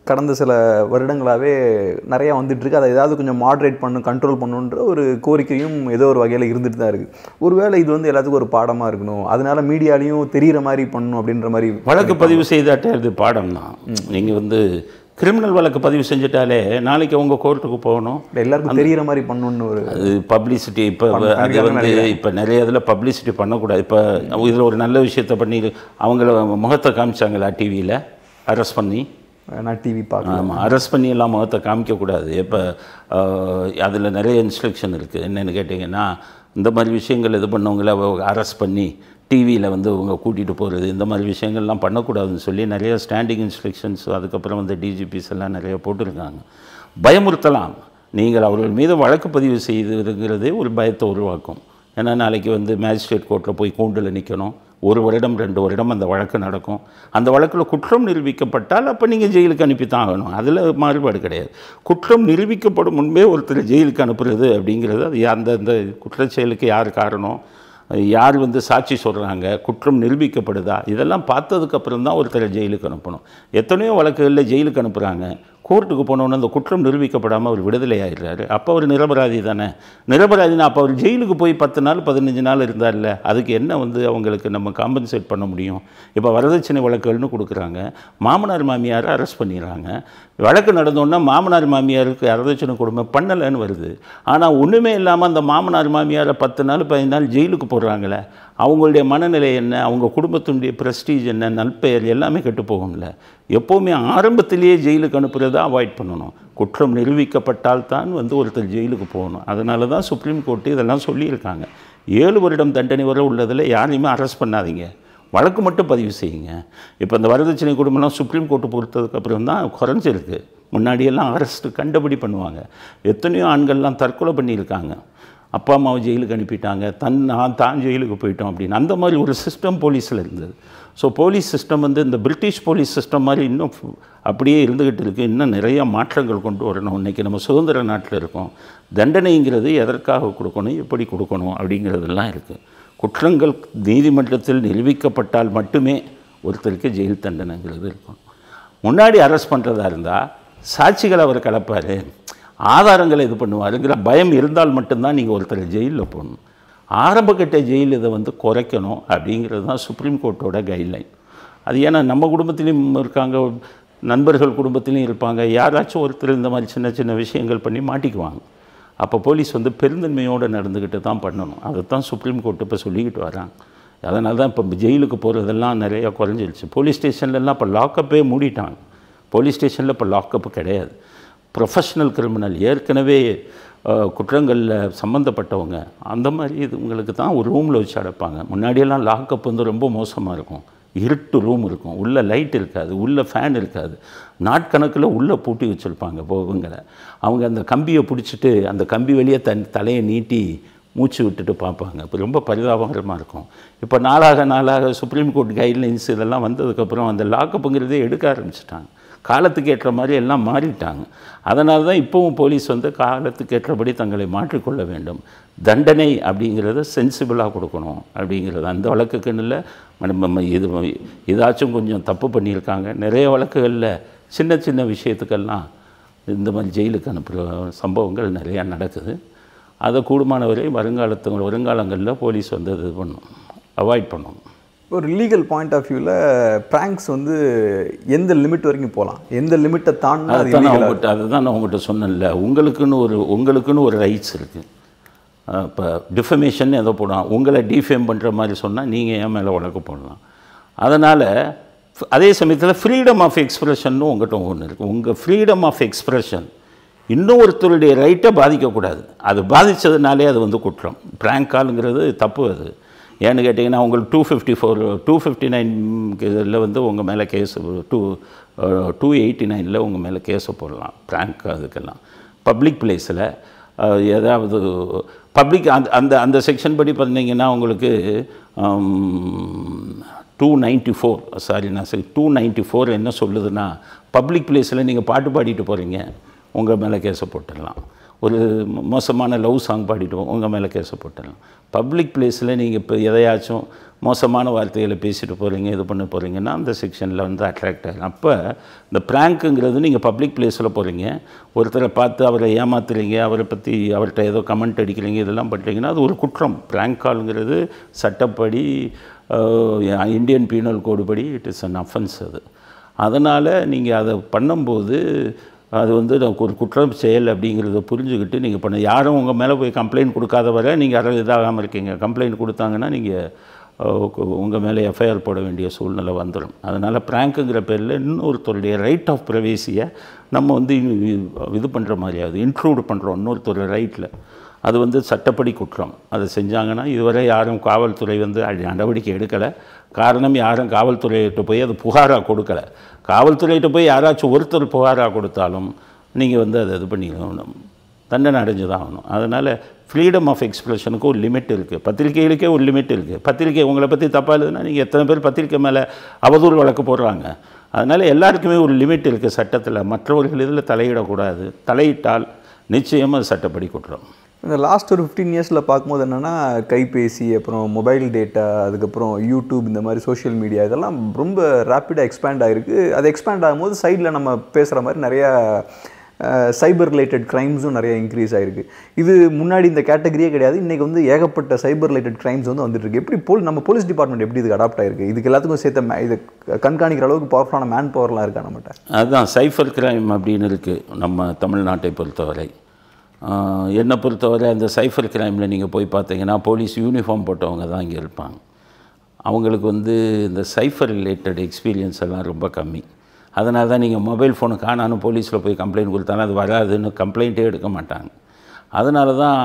கடந்த சில வருடங்களாகவே நிறையா வந்துட்டு இருக்கு அதை ஏதாவது கொஞ்சம் மாட்ரேட் பண்ணும் கண்ட்ரோல் பண்ணுன்ற ஒரு கோரிக்கையும் ஏதோ ஒரு வகையில் இருந்துட்டு தான் இருக்குது ஒருவேளை இது வந்து எல்லாத்துக்கும் ஒரு பாடமாக இருக்கணும் அதனால மீடியாலையும் தெரிகிற மாதிரி பண்ணணும் அப்படின்ற மாதிரி வழக்கு பதிவு செய்தாட்டே அது பாடம் தான் நீங்கள் வந்து கிரிமினல் வழக்கு பதிவு செஞ்சுட்டாலே நாளைக்கு அவங்க கோர்ட்டுக்கு போகணும் எல்லாருக்கும் தெரிகிற மாதிரி பண்ணணும்னு ஒரு அது பப்ளிசிட்டி இப்போ அது வந்து இப்போ நிறைய இதில் பப்ளிசிட்டி பண்ணக்கூடாது இப்போ இதில் ஒரு நல்ல விஷயத்த பண்ணி அவங்கள முகத்தை காமிச்சாங்களா டிவியில் அரெஸ்ட் பண்ணி நான் டிவி பார்க்க ஆமாம் அரெஸ்ட் பண்ணி எல்லாம் முகத்தை காமிக்கக்கூடாது இப்போ அதில் நிறைய இன்ஸ்ட்ரக்ஷன் இருக்குது என்னென்னு கேட்டிங்கன்னா இந்த மாதிரி விஷயங்கள் இது பண்ணவங்கள அரெஸ்ட் பண்ணி டிவியில் வந்து அவங்க கூட்டிகிட்டு போகிறது இந்த மாதிரி விஷயங்கள்லாம் பண்ணக்கூடாதுன்னு சொல்லி நிறைய ஸ்டாண்டிங் இன்ஸ்ட்ரக்ஷன்ஸ் அதுக்கப்புறம் வந்து டிஜிபிஸ் எல்லாம் நிறைய போட்டிருக்காங்க பயமுறுத்தலாம் நீங்கள் அவர்கள் மீது வழக்கு பதிவு செய்துங்கிறதே ஒரு பயத்தை உருவாக்கும் ஏன்னா நாளைக்கு வந்து மேஜிஸ்ட்ரேட் கோர்ட்டில் போய் கூண்டில் நிற்கணும் ஒரு வருடம் ரெண்டு வருடம் அந்த வழக்கு நடக்கும் அந்த வழக்கில் குற்றம் நிரூபிக்கப்பட்டால் அப்போ நீங்கள் ஜெயிலுக்கு அனுப்பி தான் ஆகணும் அதில் மாறுபாடு கிடையாது குற்றம் நிரூபிக்கப்படும் முன்பே ஒருத்தர் ஜெயிலுக்கு அனுப்புறது அப்படிங்கிறது அது அந்த அந்த குற்றச்செயலுக்கு யார் காரணம் யார் வந்து சாட்சி சொல்கிறாங்க குற்றம் நிரூபிக்கப்படுதா இதெல்லாம் பார்த்ததுக்கப்புறம் தான் ஒருத்தரை ஜெயிலுக்கு அனுப்பணும் எத்தனையோ வழக்குகளில் ஜெயிலுக்கு அனுப்புகிறாங்க கோர்ட்டுக்கு போனோன்னு அந்த குற்றம் நிரூபிக்கப்படாமல் அவர் விடுதலை ஆகிடுறாரு அப்போ அவர் நிரபராதி தானே நிரபராதினா அப்போ அவர் ஜெயிலுக்கு போய் பத்து நாள் பதினஞ்சு நாள் இருந்தார்ல அதுக்கு என்ன வந்து அவங்களுக்கு நம்ம காம்பன்சேட் பண்ண முடியும் இப்போ வரதட்சணை வழக்குகள்னு கொடுக்குறாங்க மாமனார் மாமியாரை அரெஸ்ட் பண்ணிடுறாங்க வழக்கு நடந்தோன்னா மாமனார் மாமியாருக்கு வரதட்சணை கொடுமை பண்ணலைன்னு வருது ஆனால் ஒன்றுமே இல்லாமல் அந்த மாமனார் மாமியாரை பத்து நாள் பதினஞ்சு நாள் ஜெயிலுக்கு போடுறாங்களே அவங்களுடைய மனநிலை என்ன அவங்க குடும்பத்தினுடைய ப்ரெஸ்டீஜ் என்ன நல்பெயர் எல்லாமே கெட்டு போகும்ல எப்போவுமே ஆரம்பத்திலேயே ஜெயிலுக்கு அனுப்புறதை அவாய்ட் பண்ணணும் குற்றம் நிரூபிக்கப்பட்டால் தான் வந்து ஒருத்தர் ஜெயிலுக்கு போகணும் அதனால தான் சுப்ரீம் கோர்ட்டு இதெல்லாம் சொல்லியிருக்காங்க ஏழு வருடம் தண்டனை வரை உள்ளதில் யாரையுமே அரெஸ்ட் பண்ணாதீங்க வழக்கு மட்டும் பதிவு செய்யுங்க இப்போ இந்த வரதட்சணை குடும்பம்லாம் சுப்ரீம் கோர்ட்டு பொறுத்ததுக்கப்புறம் தான் குறைஞ்சிருக்கு முன்னாடியெல்லாம் அரெஸ்ட் கண்டபடி பண்ணுவாங்க எத்தனையோ ஆண்கள்லாம் தற்கொலை பண்ணியிருக்காங்க அப்பா அம்மாவை ஜெயிலுக்கு அனுப்பிட்டாங்க தன் நான் தான் ஜெயிலுக்கு போயிட்டோம் அப்படின்னு அந்த மாதிரி ஒரு சிஸ்டம் போலீஸில் இருந்தது ஸோ போலீஸ் சிஸ்டம் வந்து இந்த பிரிட்டிஷ் போலீஸ் சிஸ்டம் மாதிரி இன்னும் ஃபு- அப்படியே இருந்துக்கிட்டு இருக்குது இன்னும் நிறைய மாற்றங்கள் கொண்டு வரணும் இன்றைக்கி நம்ம சுதந்திர நாட்டில் இருக்கோம் தண்டனைங்கிறது எதற்காக கொடுக்கணும் எப்படி கொடுக்கணும் அப்படிங்கிறதெல்லாம் இருக்குது குற்றங்கள் நீதிமன்றத்தில் நிரூபிக்கப்பட்டால் மட்டுமே ஒருத்தருக்கு ஜெயில் தண்டனைங்கிறது இருக்கும் முன்னாடி அரெஸ்ட் பண்ணுறதா இருந்தால் சாட்சிகள் அவர் கலப்பார் ஆதாரங்களை இது பண்ணுவாருங்கிற பயம் இருந்தால் மட்டும்தான் நீங்கள் ஒருத்தர் ஜெயிலில் போகணும் ஆரம்பக்கட்ட ஜெயில் இதை வந்து குறைக்கணும் அப்படிங்கிறது தான் சுப்ரீம் கோர்ட்டோட கைட்லைன் அது ஏன்னா நம்ம குடும்பத்திலையும் இருக்காங்க நண்பர்கள் குடும்பத்திலையும் இருப்பாங்க யாராச்சும் ஒருத்தர் இந்த மாதிரி சின்ன சின்ன விஷயங்கள் பண்ணி மாட்டிக்குவாங்க அப்போ போலீஸ் வந்து பெருந்தன்மையோடு நடந்துக்கிட்டு தான் பண்ணணும் அதை தான் சுப்ரீம் கோர்ட் இப்போ சொல்லிக்கிட்டு வராங்க அதனால தான் இப்போ ஜெயிலுக்கு போகிறதெல்லாம் நிறையா குறைஞ்சிருச்சு போலீஸ் ஸ்டேஷன்லலாம் இப்போ லாக்கப்பே மூடிட்டாங்க போலீஸ் ஸ்டேஷனில் இப்போ லாக்கப்பு கிடையாது ப்ரொஃபஷ்னல் கிரிமினல் ஏற்கனவே அஹ், குற்றங்களில் சம்மந்தப்பட்டவங்க அந்த மாதிரி இது உங்களுக்கு தான் ஒரு ரூமில் வச்சு அடைப்பாங்க முன்னாடியெல்லாம் லாக்கப் வந்து ரொம்ப மோசமாக இருக்கும் இருட்டு ரூம் இருக்கும் உள்ளே லைட் இருக்காது உள்ளே ஃபேன் இருக்காது நாட்கணக்கில் உள்ளே பூட்டி வச்சுருப்பாங்க போகுங்களை அவங்க அந்த கம்பியை பிடிச்சிட்டு அந்த கம்பி வெளியே தன் தலையை நீட்டி மூச்சு விட்டுட்டு பார்ப்பாங்க இப்போ ரொம்ப பரிதாபகரமாக இருக்கும் இப்போ நாளாக நாளாக சுப்ரீம் கோர்ட் கைட்லைன்ஸ் இதெல்லாம் வந்ததுக்கப்புறம் அந்த லாக்கப்புங்கிறதே எடுக்க ஆரம்பிச்சிட்டாங்க காலத்துக்கு ஏற்ற மாதிரி எல்லாம் மாறிட்டாங்க அதனால தான் இப்போவும் போலீஸ் வந்து காலத்துக்கு ஏற்றபடி தங்களை மாற்றிக்கொள்ள வேண்டும் தண்டனை அப்படிங்கிறத சென்சிபிளாக கொடுக்கணும் அப்படிங்கிறது அந்த வழக்குக்குன்னு இல்லை நம்ம இது இதாச்சும் கொஞ்சம் தப்பு பண்ணியிருக்காங்க நிறைய வழக்குகளில் சின்ன சின்ன விஷயத்துக்கெல்லாம் இந்த மாதிரி ஜெயிலுக்கு அனுப்புகிற சம்பவங்கள் நிறையா நடக்குது அதை கூடுமானவரை வருங்காலத்து வருங்காலங்களில் போலீஸ் வந்து இது பண்ணும் அவாய்ட் பண்ணணும் ஒரு லீகல் பாயிண்ட் ஆஃப் வியூவில் ப்ராங்க்ஸ் வந்து எந்த லிமிட் வரைக்கும் போகலாம் எந்த லிமிட்டை தாண்டினா அது அதுதான் நான் illegal ஆ உங்கள்கிட்ட அதுதான் நான் உங்கள்கிட்ட சொன்னேன்ல உங்களுக்குன்னு ஒரு உங்களுக்குன்னு ஒரு ரைட்ஸ் இருக்குது இப்போ டிஃபமேஷன் ஏதோ போடலாம் உங்களை டிஃபேம் பண்ணுற மாதிரி சொன்னால் நீங்கள் என் மேலே வழக்கு போடலாம் அதனால் அதே சமயத்தில் ஃப்ரீடம் ஆஃப் எக்ஸ்பிரஷன்னு உங்கள்கிட்ட ஒன்று இருக்குது உங்கள் ஃப்ரீடம் ஆஃப் எக்ஸ்பிரஷன் இன்னொருத்தருடைய ரைட்டை பாதிக்கக்கூடாது அது பாதித்ததுனாலே அது வந்து குற்றம் ப்ராங்க் காலுங்கிறது தப்பு அது ஏன்னு கேட்டிங்கன்னா உங்களுக்கு two fifty four two fifty nine இதில் வந்து உங்கள் மேலே கேஸ் டூ டூ எயிட்டி நைனில் உங்கள் மேலே கேஸை போடலாம் ப்ராங்க் அதுக்கெல்லாம் பப்ளிக் பிளேஸில் ஏதாவது பப்ளிக் அந்த அந்த அந்த செக்ஷன் படி பார்த்தீங்கன்னா உங்களுக்கு டூ நைன்ட்டி ஃபோர் சாரி நான் சரி டூ நைன்ட்டி ஃபோர் என்ன சொல்லுதுன்னா பப்ளிக் பிளேஸில் நீங்கள் பாட்டு பாடிட்டு போகிறீங்க உங்கள் மேலே கேஸை போட்டுடலாம் ஒரு மோ- மோசமான லவ் சாங் பாடிட்டு உங்கள் மேலே கேஸை போட்டுடலாம் பப்ளிக் பிளேஸில் நீங்கள் இப்போ எதையாச்சும் மோசமான வார்த்தைகளை பேசிட்டு போகிறீங்க இது பண்ண போகிறீங்கன்னா அந்த செக்ஷனில் வந்து அட்ராக்ட் ஆகிடும் அப்போ இந்த ப்ராங்க்குங்கிறது நீங்கள் பப்ளிக் பிளேஸில் போகிறீங்க ஒருத்தரை பார்த்து அவரை ஏமாத்துறீங்க அவரை பற்றி அவர்கிட்ட ஏதோ கமெண்ட் அடிக்கிறீங்க இதெல்லாம் பண்ணுறீங்கன்னா அது ஒரு குற்றம் ப்ராங்க் கால்ங்கிறது சட்டப்படி அஹ், இந்தியன் பீனல் கோடு படி இட் இஸ் அன் அஃபென்ஸ் அது அதனால் நீங்கள் அதை பண்ணும்போது அது வந்து நமக்கு ஒரு குற்றம் செயல் அப்படிங்கிறத புரிஞ்சுக்கிட்டு நீங்கள் பண்ண யாரும் உங்கள் மேலே போய் கம்ப்ளைண்ட் கொடுக்காத வரை நீங்கள் யாரும் இதாகாமல் இருக்கீங்க கம்ப்ளைண்ட் கொடுத்தாங்கன்னா நீங்கள் உங்கள் மேலே எஃப்ஐஆர் போட வேண்டிய சூழ்நிலை வந்துடும் அதனால் ப்ராங்க்குங்கிற பேரில் இன்னொருத்தருடைய ரைட் ஆஃப் ப்ரைவேசியை நம்ம வந்து இது பண்ணுற மாதிரியாவது இன்க்ளூட் பண்ணுறோம் இன்னொருத்தர் ரைட்டில் அது வந்து சட்டப்படி குற்றம் அதை செஞ்சாங்கன்னா இதுவரை யாரும் காவல்துறை வந்து அது நடவடிக்கை எடுக்கலை காரணம் யாரும் காவல்துறையிட்ட போய் அது புகாராக கொடுக்கலை காவல்துறையிட்ட போய் யாராச்சும் ஒருத்தர் புகாராக கொடுத்தாலும் நீங்கள் வந்து அதை இது பண்ணிக்கணும் தண்டனை அடைஞ்சு தான் ஆகணும் அதனால் ஃப்ரீடம் ஆஃப் எக்ஸ்பிரஷனுக்கு ஒரு லிமிட் இருக்குது பத்திரிகைகளுக்கே ஒரு லிமிட் இருக்குது பத்திரிக்கை உங்களை பற்றி தப்பாக எழுதுனா நீங்கள் எத்தனை பேர் பத்திரிக்கை மேலே அவதூறு வழக்கு போடுறாங்க அதனால் எல்லாருக்குமே ஒரு லிமிட் இருக்குது சட்டத்தில் மற்றவர்கள் இதில் தலையிடக்கூடாது தலையிட்டால் நிச்சயமாக அது சட்டப்படி குற்றம் இந்த லாஸ்ட் ஒரு ஃபிஃப்டீன் இயர்ஸில் பார்க்கும்போது என்னென்னா கைபேசி அப்புறம் மொபைல் டேட்டா அதுக்கப்புறம் யூடியூப் இந்த மாதிரி சோஷியல் மீடியா இதெல்லாம் ரொம்ப ரேப்பிடாக எக்ஸ்பேண்ட் ஆகிருக்கு அது எக்ஸ்பேண்ட் ஆகும்போது சைடில் நம்ம பேசுகிற மாதிரி நிறையா சைபர் ரிலேட்டட் க்ரைம்ஸும் நிறைய இன்க்ரீஸ் ஆகிருக்கு இது முன்னாடி இந்த கேட்டகரியே கிடையாது இன்றைக்கி வந்து ஏகப்பட்ட சைபர் ரிலேட்டட் க்ரைம்ஸ் வந்து வந்துட்டு இருக்கு எப்படி போல் நம்ம போலீஸ் டிபார்ட்மெண்ட் எப்படி இதுக்கு அடாப்ட் ஆயிருக்கு இதுக்கு எல்லாத்துக்கும் சேர்த்த ma- இது கண்காணிக்கிற அளவுக்கு பவர்ஃபுல்லான மேன் பவர்லாம் இருக்கா நம்மகிட்ட அதுதான் சைஃபர் கிரைம் அப்படின்னு இருக்குது நம்ம தமிழ்நாட்டை பொறுத்தவரை ஆஹ், என்னை பொறுத்தவரை அந்த சைஃபர் கிரைமில் நீங்கள் போய் பார்த்தீங்கன்னா போலீஸ் யூனிஃபார்ம் போட்டவங்க தான் இங்கே இருப்பாங்க அவங்களுக்கு வந்து இந்த சைஃபர் ரிலேட்டட் எக்ஸ்பீரியன்ஸ் எல்லாம் ரொம்ப கம்மி அதனால தான் நீங்கள் மொபைல் ஃபோனு காணான்னு போலீஸில் போய் கம்ப்ளைண்ட் கொடுத்தாலும் அது வராதுன்னு கம்ப்ளைண்ட்டே எடுக்க மாட்டாங்க அதனால தான்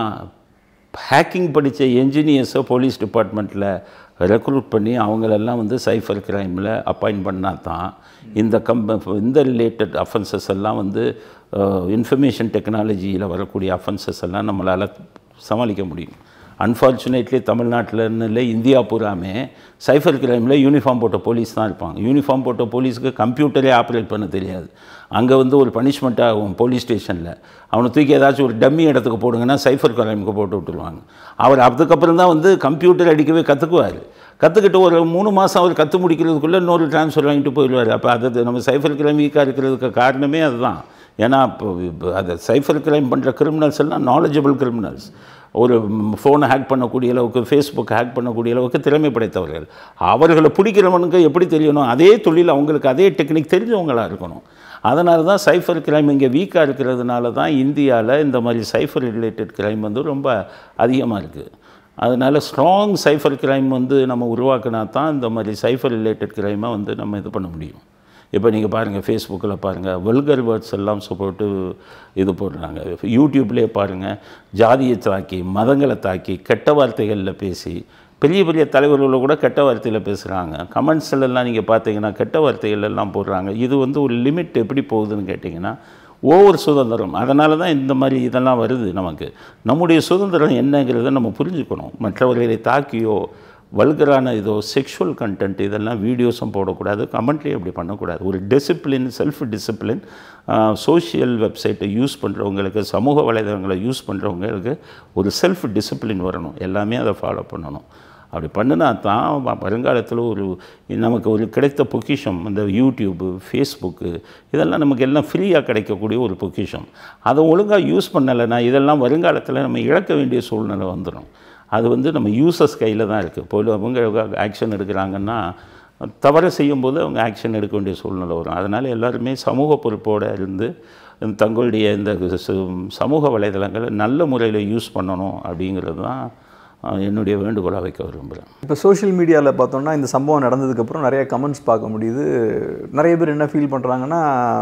ஹேக்கிங் படித்த என்ஜினியர்ஸை போலீஸ் டிபார்ட்மெண்ட்டில் ரெக்ரூட் பண்ணி அவங்களெல்லாம் வந்து சைஃபர் கிரைமில் அப்பாயிண்ட் பண்ணால் தான் இந்த கம்ப இந்த ரிலேட்டட் அஃபென்சஸ் எல்லாம் வந்து இன்ஃபர்மேஷன் டெக்னாலஜியில் வரக்கூடிய அஃபென்சஸ் எல்லாம் நம்மளால் சமாளிக்க முடியும் அன்ஃபார்ச்சுனேட்லி தமிழ்நாட்டில்னு இல்லை இந்தியா பூராமே சைஃபர் கிரைமில் யூனிஃபார்ம் போட்ட போலீஸ் தான் இருப்பாங்க யூனிஃபார்ம் போட்ட போலீஸுக்கு கம்ப்யூட்டரே ஆப்ரேட் பண்ண தெரியாது அங்கே வந்து ஒரு பனிஷ்மெண்ட் ஆகும் போலீஸ் ஸ்டேஷனில் அவனை தூக்கி ஏதாச்சும் ஒரு டம்மி இடத்துக்கு போடுங்கன்னா சைஃபர் கிரைமுக்கு போட்டு விட்டுருவாங்க அவர் அதுக்கப்புறம் தான் வந்து கம்ப்யூட்டர் அடிக்கவே கற்றுக்குவார் கற்றுக்கிட்டு ஒரு மூணு மாதம் அவர் கற்று முடிக்கிறதுக்குள்ளே இன்னொரு ட்ரான்ஸ்ஃபர் வாங்கிட்டு போயிடுவார் அப்போ அது நம்ம சைஃபர் கிரைம் வீக்காக இருக்கிறதுக்கு காரணமே அதுதான் ஏன்னா இப்போ இப்போ அதை சைஃபர் கிரைம் பண்ணுற கிரிமினல்ஸ் எல்லாம் நாலேஜபிள் கிரிமினல்ஸ் ஒரு ஃபோனை ஹேக் பண்ணக்கூடிய அளவுக்கு ஃபேஸ்புக் ஹேக் பண்ணக்கூடிய அளவுக்கு திறமை படைத்தவர்கள் அவர்களை பிடிக்கிறவனுக்கு எப்படி தெரியணும் அதே தொழில் அவங்களுக்கு அதே டெக்னிக் தெரிஞ்சவங்களாக இருக்கணும் அதனால தான் சைஃபர் கிரைம் இங்கே வீக்காக இருக்கிறதுனால தான் இந்தியாவில் இந்த மாதிரி சைஃபர் ரிலேட்டட் கிரைம் வந்து ரொம்ப அதிகமாக இருக்குது அதனால் ஸ்ட்ராங் சைஃபர் கிரைம் வந்து நம்ம உருவாக்கினா தான் இந்த மாதிரி சைஃபர் ரிலேட்டட் கிரைமை வந்து நம்ம இது பண்ண முடியும் இப்போ நீங்கள் பாருங்கள் ஃபேஸ்புக்கில் பாருங்கள் வல்கர் வேர்ட்ஸ் எல்லாம் சொ- போட்டு இது போடுறாங்க யூடியூப்லேயே பாருங்கள் ஜாதியை தாக்கி மதங்களை தாக்கி கெட்ட வார்த்தைகளில் பேசி பெரிய பெரிய தலைவர்களை கூட கெட்ட வார்த்தையில் பேசுகிறாங்க கமெண்ட்ஸ்ல எல்லாம் நீங்கள் பார்த்தீங்கன்னா கெட்ட வார்த்தைகள் எல்லாம் போடுறாங்க இது வந்து ஒரு லிமிட் எப்படி போகுதுன்னு கேட்டிங்கன்னா ஓவர் சுதந்திரம் அதனால தான் இந்த மாதிரி இதெல்லாம் வருது நமக்கு நம்முடைய சுதந்திரம் என்னங்கிறத நம்ம புரிஞ்சுக்கணும் மற்றவர்களை தாக்கியோ வல்கரான இதோ செக்ஷுவல் கண்டென்ட் இதெல்லாம் வீடியோஸும் போடக்கூடாது கமெண்ட்லேயும் அப்படி பண்ணக்கூடாது ஒரு டிசிப்ளின் செல்ஃப் டிசிப்ளின் சோஷியல் வெப்சைட்டை யூஸ் பண்ணுறவங்களுக்கு சமூக வலைதளங்களை யூஸ் பண்ணுறவங்களுக்கு ஒரு செல்ஃப் டிசிப்ளின் வரணும் எல்லாமே அதை ஃபாலோ பண்ணணும் அப்படி பண்ணினா தான் வ- வருங்காலத்தில் ஒரு நமக்கு ஒரு கிடைத்த பொக்கிஷம் இந்த யூடியூப்பு ஃபேஸ்புக்கு இதெல்லாம் நமக்கு எல்லாம் ஃப்ரீயாக கிடைக்கக்கூடிய ஒரு பொக்கிஷம் அதை ஒழுங்காக யூஸ் பண்ணலைன்னா இதெல்லாம் வருங்காலத்தில் நம்ம இழக்க வேண்டிய சூழ்நிலை வந்துடும் அது வந்து நம்ம யூசர்ஸ் கையில் தான் இருக்குது இப்போ அவங்க ஆக்ஷன் எடுக்கிறாங்கன்னா தவறு செய்யும்போது அவங்க ஆக்ஷன் எடுக்க வேண்டிய சூழ்நிலை வரும் அதனால் எல்லாருமே சமூக பொறுப்போடு இருந்து தங்களுடைய இந்த ச- சமூக வலைதளங்களை நல்ல முறையில் யூஸ் பண்ணணும் அப்படிங்கிறது தான் அஹ், என்னுடைய வேண்டுகோளாக வைக்க விரும்புகிறேன் இப்போ சோஷியல் மீடியாவில் பார்த்தோம்னா இந்த சம்பவம் நடந்ததுக்கப்புறம் நிறைய கமெண்ட்ஸ் பார்க்க முடியுது நிறைய பேர் என்ன ஃபீல் பண்ணுறாங்கன்னா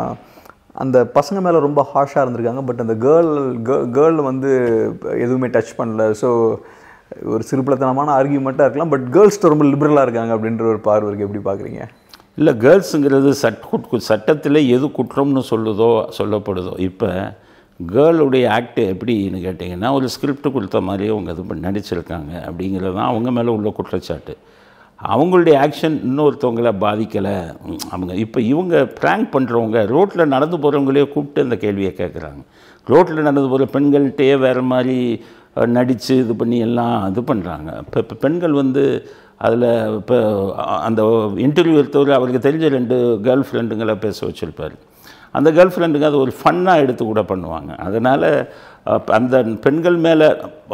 அந்த பசங்க மேலே ரொம்ப ஹாஷாக இருந்திருக்காங்க பட் அந்த கேர்ள் கேர்ள் வந்து எதுவுமே டச் பண்ணல ஸோ ஒரு சிறுபிளத்தனமான ஆர்கியூமெண்ட்டாக இருக்கலாம் பட் கேர்ள்ஸ் ரொம்ப லிபரலாக இருக்காங்க அப்படின்ற ஒரு பார்வை இருக்கு எப்படி பார்க்குறீங்க இல்லை கேர்ள்ஸுங்கிறது சட் குட் சட்டத்தில் எது குற்றம்னு சொல்லுதோ சொல்லப்படுதோ இப்போ கேர்ளுடைய ஆக்ட் எப்படின்னு கேட்டிங்கன்னா ஒரு ஸ்கிரிப்ட் கொடுத்த மாதிரி அவங்க இது பண்ணி நடிச்சிருக்காங்க அப்படிங்கிறது தான் அவங்க மேலே உள்ள குற்றச்சாட்டு அவங்களுடைய ஆக்ஷன் இன்னொருத்தவங்கள பாதிக்கலை அவங்க இப்போ இவங்க ப்ராங்க் பண்ணுறவங்க ரோட்டில் நடந்து போகிறவங்களே கூப்பிட்டு இந்த கேள்வியை கேட்குறாங்க ரோட்டில் நடந்து போகிற பெண்கள்கிட்டயே வேறு மாதிரி நடித்து இது பண்ணி எல்லாம் இது பண்ணுறாங்க இப்போ இப்போ பெண்கள் வந்து அதில் இப்போ அந்த இன்டர்வியூ எடுத்தவர் அவருக்கு தெரிஞ்ச ரெண்டு கேர்ள் ஃப்ரெண்டுங்களை பேச வச்சுருப்பார் அந்த கேர்ள் ஃப்ரெண்டுங்க அது ஒரு ஃபன்னாக எடுத்து கூட பண்ணுவாங்க அதனால் அந்த பெண்கள் மேலே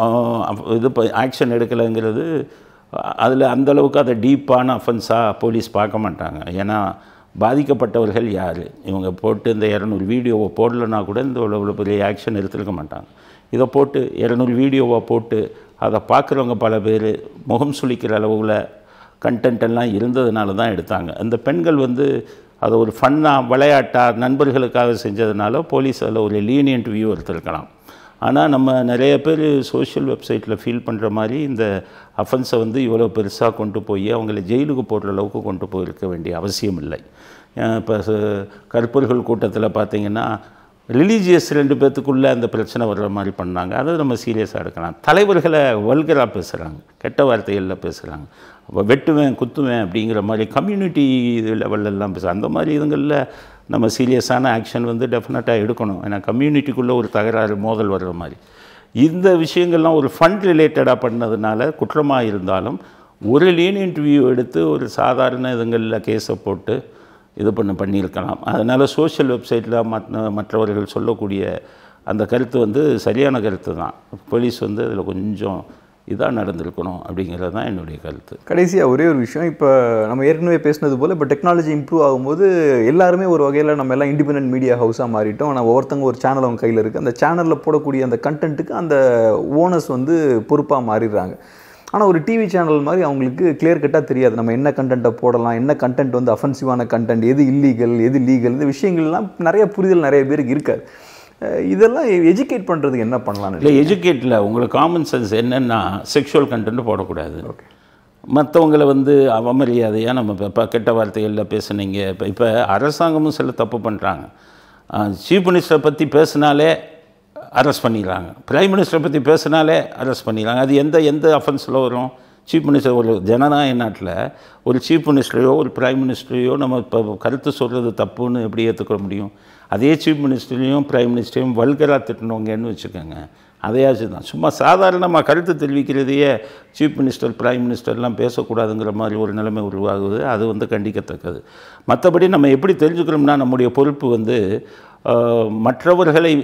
இது ஆக்ஷன் எடுக்கலைங்கிறது அதில் அந்தளவுக்கு அதை டீப்பான அஃபென்ஸாக போலீஸ் பார்க்க மாட்டாங்க ஏன்னா பாதிக்கப்பட்டவர்கள் யார் இவங்க போட்டு இந்த இரநூறு வீடியோவை போடலைன்னா கூட இந்த இவ்வளோ பெரிய ஆக்ஷன் எடுத்துருக்க மாட்டாங்க இதை போட்டு இரநூறு வீடியோவை போட்டு அதை பார்க்குறவங்க பல பேர் முகம் சுளிக்கிற அளவில் கண்டென்ட் எல்லாம் இருந்ததுனால தான் எடுத்தாங்க அந்த பெண்கள் வந்து அதை ஒரு ஃபன்னாக விளையாட்டாக நண்பர்களுக்காக செஞ்சதுனால போலீஸ் அதில் ஒரு லீனியன்ட் வியூ எடுத்திருக்கலாம் ஆனால் நம்ம நிறைய பேர் சோஷியல் வெப்சைட்டில் ஃபீல் பண்ணுற மாதிரி இந்த அஃபென்ஸை வந்து இவ்வளோ பெருசாக கொண்டு போய் அவங்கள ஜெயிலுக்கு போடுற அளவுக்கு கொண்டு போயிருக்க வேண்டிய அவசியம் இல்லை இப்போ கருப்பர்கள் கூட்டத்தில் பார்த்திங்கன்னா ரிலீஜியஸ் ரெண்டு பேர்த்துக்குள்ளே அந்த பிரச்சனை வர்ற மாதிரி பண்ணாங்க அதை நம்ம சீரியஸாக எடுக்கலாம் தலைவர்களை வல்கராக பேசுகிறாங்க கெட்ட வார்த்தைகளில் பேசுகிறாங்க வெட்டுவேன் குத்துவேன் அப்படிங்கிற மாதிரி கம்யூனிட்டி லெவல்லலாம் பேசுகிறாங்க அந்த மாதிரி இதுங்களில் நம்ம சீரியஸான ஆக்ஷன் வந்து டெஃபினட்டாக எடுக்கணும் ஏன்னா கம்யூனிட்டிக்குள்ளே ஒரு தகராறு மோதல் வர்ற மாதிரி இந்த விஷயங்கள்லாம் ஒரு ஃபண்ட் ரிலேட்டடாக பண்ணதுனால குற்றமாக இருந்தாலும் ஒரு லீனியன்ட் வியூ எடுத்து ஒரு சாதாரண இதுங்களில் கேஸை போட்டு இது பண்ண பண்ணியிருக்கலாம் அதனால் சோஷியல் வெப்சைட்டில் மற்ற மற்றவர்கள் சொல்லக்கூடிய அந்த கருத்து வந்து சரியான கருத்து தான் போலீஸ் வந்து அதில் கொஞ்சம் இதாக நடந்திருக்கணும் அப்படிங்கிறது தான் என்னுடைய கருத்து கடைசியாக ஒரே ஒரு விஷயம் இப்போ நம்ம ஏற்கனவே பேசினது போல் இப்போ டெக்னாலஜி இம்ப்ரூவ் ஆகும்போது எல்லாருமே ஒரு வகையில் நம்ம எல்லாம் இண்டிபெண்டன்ட் மீடியா ஹவுஸாக மாறிட்டோம் நம்ம ஒருத்தங்க ஒரு சேனல் அவங்க கையில் இருக்குது அந்த சேனலில் போடக்கூடிய அந்த கண்டென்ட்டுக்கு அந்த ஓனர்ஸ் வந்து பொறுப்பாக மாறிடுறாங்க ஆனால் ஒரு டிவி சேனல் மாதிரி அவங்களுக்கு கிளியர் கட்டாக தெரியாது நம்ம என்ன கண்டென்ட்டை போடலாம் என்ன கண்டென்ட் வந்து அஃபென்சிவான கண்டென்ட் எது இல்லீகல் எது லீகல் இந்த விஷயங்கள்லாம் நிறைய புரிதல் நிறைய பேருக்கு இருக்காது இதெல்லாம் எஜுகேட் பண்ணுறதுக்கு என்ன பண்ணலாம்னு இல்லை எஜுகேட்டில் உங்களுக்கு காமன் சென்ஸ் என்னென்னா செக்ஷுவல் கண்டென்ட் போடக்கூடாது ஓகே மற்றவங்களை வந்து அவமரியாதையாக நம்ம இப்போ கெட்ட வார்த்தைகளில் பேசுனீங்க இப்போ இப்போ அரசாங்கமும் சில தப்பு பண்ணுறாங்க சீஃப் மினிஸ்டரை பற்றி பேசினாலே அரெஸ்ட் பண்ணிடுறாங்க பிரைம் மினிஸ்டரை பற்றி பேசினாலே அரெஸ்ட் பண்ணிடுறாங்க அது எந்த எந்த அஃபென்ஸில் வரும் சீஃப் மினிஸ்டர் ஒரு ஜனநாயக நாட்டில் ஒரு சீஃப் மினிஸ்டரையோ ஒரு பிரைம் மினிஸ்டரையோ நம்ம இப்போ கருத்து சொல்கிறது தப்புன்னு எப்படி ஏற்றுக்க முடியும் அதே சீஃப் மினிஸ்டரையும் பிரைம் மினிஸ்டரையும் வல்கராக திட்டினவங்கன்னு வச்சுக்கோங்க அதையாச்சும் தான் சும்மா சாதாரணமாக கருத்து தெரிவிக்கிறதையே சீஃப் மினிஸ்டர் பிரைம் மினிஸ்டர்லாம் பேசக்கூடாதுங்கிற மாதிரி ஒரு நிலைமை உருவாகுது அது வந்து கண்டிக்கத்தக்கது மற்றபடி நம்ம எப்படி தெரிஞ்சுக்கிறோம்னா நம்முடைய பொறுப்பு வந்து மற்றவர்களை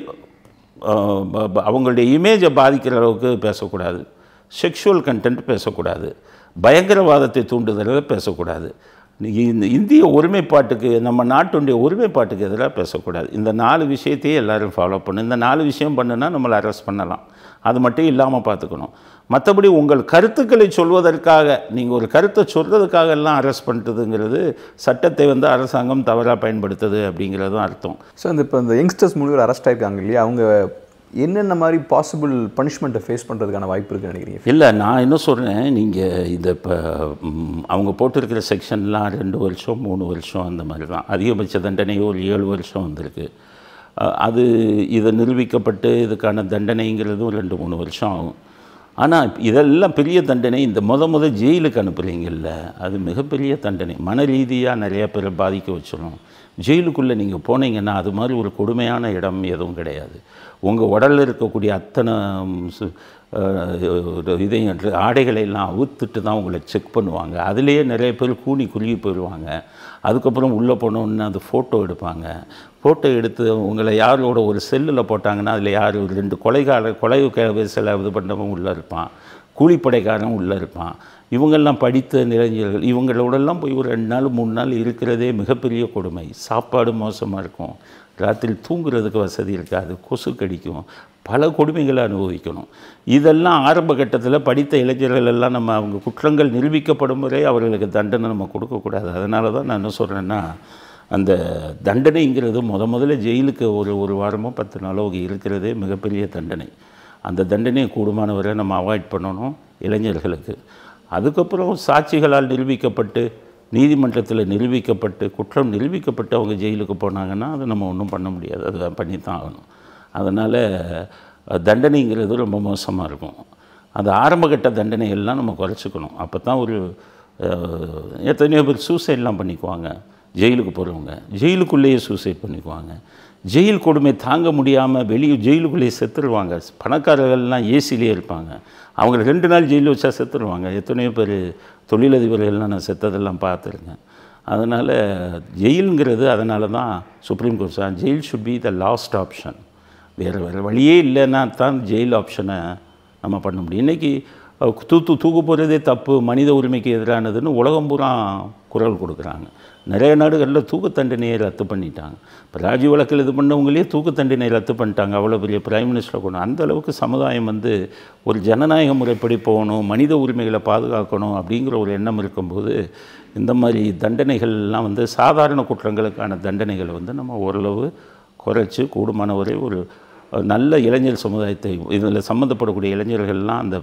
அவங்களுடைய இமேஜை பாதிக்கிற அளவுக்கு பேசக்கூடாது செக்ஷுவல் கண்டென்ட் பேசக்கூடாது பயங்கரவாதத்தை தூண்டுதலில் பேசக்கூடாது இந்த இந்திய ஒருமைப்பாட்டுக்கு நம்ம நாட்டுடைய ஒருமைப்பாட்டுக்கு எதிராக பேசக்கூடாது இந்த நாலு விஷயத்தையே எல்லோரும் ஃபாலோ பண்ணணும் இந்த நாலு விஷயம் பண்ணுனா நம்மளை அரெஸ்ட் பண்ணலாம் அது மட்டும் இல்லாமல் பார்த்துக்கணும் மற்றபடி உங்கள் கருத்துக்களை சொல்வதற்காக நீங்கள் ஒரு கருத்தை சொல்கிறதுக்காக எல்லாம் அரெஸ்ட் பண்ணுறதுங்கிறது சட்டத்தை வந்து அரசாங்கம் தவறாக பயன்படுத்துது அப்படிங்கிறதும் அர்த்தம் ஸோ இந்த இப்போ இந்த யங்ஸ்டர்ஸ் மூலியம் அரெஸ்ட் ஆயிருக்காங்க இல்லையா அவங்க என்னென்ன மாதிரி பாசிபிள் பனிஷ்மெண்ட்டை ஃபேஸ் பண்ணுறதுக்கான வாய்ப்பு இருக்குன்னு நினைக்கிறீங்க இல்லை நான் என்ன சொல்கிறேன் நீங்கள் இந்த இப்போ அவங்க போட்டிருக்கிற செக்ஷன்லாம் ரெண்டு வருஷம் மூணு வருஷம் அந்த மாதிரி தான் அதிகபட்ச தண்டனையோ ஒரு ஏழு வருஷம் வந்திருக்கு அது இதை நிரூபிக்கப்பட்டு இதுக்கான தண்டனைங்கிறதும் ரெண்டு மூணு வருஷம் ஆகும் ஆனால் இதெல்லாம் பெரிய தண்டனை இந்த முத முத ஜெயிலுக்கு அனுப்புகிறீங்கல்ல அது மிகப்பெரிய தண்டனை மன ரீதியாக நிறைய பேரை பாதிக்க வச்சிடும் ஜெயிலுக்குள்ளே நீங்கள் போனீங்கன்னா அது மாதிரி ஒரு கொடுமையான இடம் எதுவும் கிடையாது உங்கள் உடலில் இருக்கக்கூடிய அத்தனை இதையும் ஆடைகளை எல்லாம் அவுத்துட்டு தான் உங்களை செக் பண்ணுவாங்க அதுலேயே நிறைய பேர் கூனி குறுகி போயிடுவாங்க அதுக்கப்புறம் உள்ளே போனோன்னு அது ஃபோட்டோ எடுப்பாங்க ஃபோட்டோ எடுத்து உங்களை யாரோட ஒரு செல்லில் போட்டாங்கன்னா அதில் யார் ஒரு ரெண்டு கொலைகார கொலை சில இது பண்ணவங்க உள்ளே இருப்பான் கூலிப்படைக்காரன் உள்ளே இருப்பான் இவங்கெல்லாம் படித்த இளைஞர்கள் இவங்களோடெல்லாம் போய் ஒரு ரெண்டு நாள் மூணு நாள் இருக்கிறதே மிகப்பெரிய கொடுமை சாப்பாடு மோசமாக இருக்கும் ராத்திரி தூங்குறதுக்கு வசதி இருக்காது கொசு கடிக்கும் பல கொடுமைகளை அனுபவிக்கணும் இதெல்லாம் ஆரம்ப கட்டத்தில் படித்த இளைஞர்கள் எல்லாம் நம்ம அவங்க குற்றங்கள் நிரூபிக்கப்படும் வரை அவர்களுக்கு தண்டனை நம்ம கொடுக்கக்கூடாது அதனால தான் நான் என்ன சொல்கிறேன்னா அந்த தண்டனைங்கிறது முத முதல்ல ஜெயிலுக்கு ஒரு ஒரு வாரமோ பத்து நாளோ இருக்கிறதே மிகப்பெரிய தண்டனை அந்த தண்டனையை கூடுமானவரை நம்ம அவாய்ட் பண்ணணும் இளைஞர்களுக்கு அதுக்கப்புறம் சாட்சிகளால் நிரூபிக்கப்பட்டு நீதிமன்றத்தில் நிரூபிக்கப்பட்டு குற்றம் நிரூபிக்கப்பட்டு அவங்க ஜெயிலுக்கு போனாங்கன்னா அதை நம்ம ஒன்றும் பண்ண முடியாது அது பண்ணித்தான் ஆகணும் அதனால் தண்டனைங்கிறது ரொம்ப மோசமாக இருக்கும் அந்த ஆரம்பகட்ட தண்டனைகள்லாம் நம்ம குறைச்சிக்கணும் அப்போ தான் ஒரு அஹ், எத்தனையோ பேர் சூசைட்லாம் பண்ணிக்குவாங்க ஜெயிலுக்கு போகிறவங்க ஜெயிலுக்குள்ளேயே சூசைட் பண்ணிக்குவாங்க ஜெயில் கொடுமை தாங்க முடியாமல் வெளியே ஜெயிலுக்குள்ளேயே செத்துருவாங்க பணக்காரர்கள்லாம் ஏசிலேயே இருப்பாங்க அவங்க ரெண்டு நாள் ஜெயிலில் வச்சா செத்துருவாங்க எத்தனையோ பேர் தொழிலதிபர்கள்லாம் நான் செத்ததெல்லாம் பார்த்துருக்கேன் அதனால் ஜெயிலுங்கிறது அதனால தான் supreme court sir jail should be the last option வேறு வேறு வழியே இல்லைன்னா தான் ஜெயில் ஆப்ஷனை நம்ம பண்ண முடியும் இன்றைக்கி தூத்து தூக்கு போகிறதே தப்பு மனித உரிமைக்கு எதிரானதுன்னு உலகம் பூரா குரல் கொடுக்குறாங்க நிறைய நாடுகளில் தூக்கு தண்டனையை ரத்து பண்ணிட்டாங்க இப்போ ராஜீவ் வழக்கில் இது பண்ணவங்களே தூக்கு தண்டனை ரத்து பண்ணிட்டாங்க அவ்வளோ பெரிய பிரைம் மினிஸ்டரை கொண்டு அந்த அளவுக்கு சமுதாயம் வந்து ஒரு ஜனநாயக முறைப்படி போகணும் மனித உரிமைகளை பாதுகாக்கணும் அப்படிங்கிற ஒரு எண்ணம் இருக்கும்போது இந்த மாதிரி தண்டனைகள்லாம் வந்து சாதாரண குற்றங்களுக்கான தண்டனைகளை வந்து நம்ம ஓரளவு குறைச்சி கூடுமான வரை ஒரு நல்ல இளைஞர் சமுதாயத்தை இதில் சம்மந்தப்படக்கூடிய இளைஞர்கள்லாம் அந்த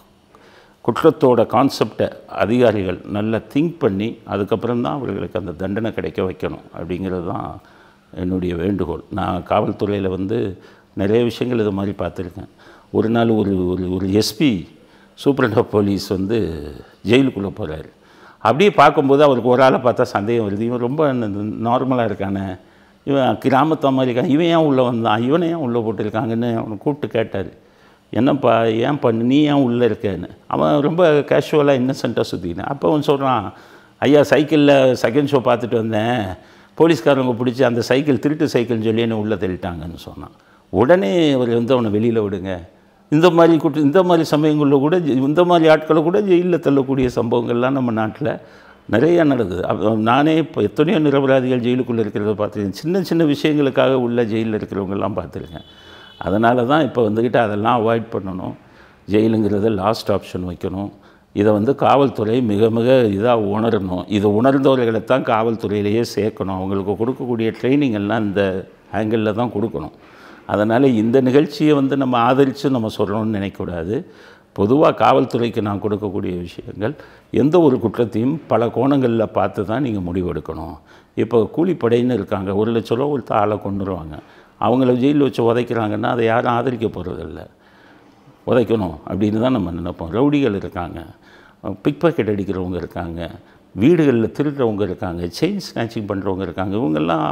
குற்றத்தோட கான்செப்டை அதிகாரிகள் நல்லா திங்க் பண்ணி அதுக்கப்புறம் தான் அவர்களுக்கு அந்த தண்டனை கிடைக்க வைக்கணும் அப்படிங்கிறது தான் என்னுடைய வேண்டுகோள் நான் காவல்துறையில் வந்து நிறைய விஷயங்கள் இது மாதிரி பார்த்துருக்கேன் ஒரு நாள் ஒரு ஒரு ஒரு எஸ்பி சூப்பரண்ட் ஆஃப் போலீஸ் வந்து ஜெயிலுக்குள்ளே போகிறாரு அப்படியே பார்க்கும்போது அவருக்கு ஒரு ஆளை பார்த்தா சந்தேகம் வருது இவன் ரொம்ப நார்மலாக இருக்கானே இவன் கிராமத்தை மாதிரி இருக்கான் இவன் ஏன் உள்ளே வந்தான் இவனை ஏன் உள்ளே போட்டிருக்காங்கன்னு அவனை கூப்பிட்டு கேட்டார் என்னப்பா ஏன் பண்ணு நீ ஏன் உள்ளே இருக்கேன்னு அவன் ரொம்ப கேஷுவலாக இன்னசென்ட்டாக சுற்றிக்கினேன் அப்போ அவன் சொல்கிறான் ஐயா சைக்கிளில் செகண்ட் ஷோ பார்த்துட்டு வந்தேன் போலீஸ்காரங்க பிடிச்சி அந்த சைக்கிள் திருட்டு சைக்கிள்னு சொல்லி என்னை உள்ளே தள்ளிட்டாங்கன்னு சொன்னான் உடனே அவர் வந்து அவனை வெளியில் விடுங்க இந்த மாதிரி குற்ற இந்த மாதிரி சமயங்களில் கூட ஜெ- இந்த மாதிரி ஆட்களை கூட ஜெயிலில் தள்ளக்கூடிய சம்பவங்கள்லாம் நம்ம நாட்டில் நிறைய நடக்குது அப்ப நானே இப்போ எத்தனையோ நிரபராதிகள் ஜெயிலுக்குள்ளே இருக்கிறத பார்த்துருக்கேன் சின்ன சின்ன விஷயங்களுக்காக உள்ள ஜெயிலில் இருக்கிறவங்கெல்லாம் பார்த்துருக்கேன் அதனால தான் இப்போ வந்துக்கிட்டு அதெல்லாம் அவாய்ட் பண்ணணும் ஜெயிலுங்கிறத லாஸ்ட் ஆப்ஷன் வைக்கணும் இதை வந்து காவல்துறை மிக மிக இதாக உணரணும் இதை உணர்ந்தவர்களை தான் காவல்துறையிலேயே சேர்க்கணும் அவங்களுக்கு கொடுக்கக்கூடிய ட்ரைனிங் எல்லாம் இந்த ஆங்கிளில் தான் கொடுக்கணும் அதனால் இந்த நிகழ்ச்சியை வந்து நம்ம ஆதரித்து நம்ம சொல்கிறோம்னு நினைக்கக்கூடாது பொதுவாக காவல்துறைக்கு நான் கொடுக்கக்கூடிய விஷயங்கள் எந்த ஒரு குற்றத்தையும் பல கோணங்களில் பார்த்து தான் நீங்கள் முடிவெடுக்கணும் இப்போ கூலிப்படைன்னு இருக்காங்க ஒரு லட்ச ரூபா ஒரு ஆளை கொண்டுருவாங்க அவங்கள ஜெயிலில் வச்சு உதைக்கிறாங்கன்னா அதை யாரும் ஆதரிக்க போகிறதில்ல உதைக்கணும் அப்படின்னு தான் நம்ம நினைப்போம் ரவுடிகள் இருக்காங்க பிக் பாக்கெட் அடிக்கிறவங்க இருக்காங்க வீடுகளில் திருடுறவங்க இருக்காங்க செயின் ஸ்நாச்சிங் பண்ணுறவங்க இருக்காங்க இவங்கெல்லாம்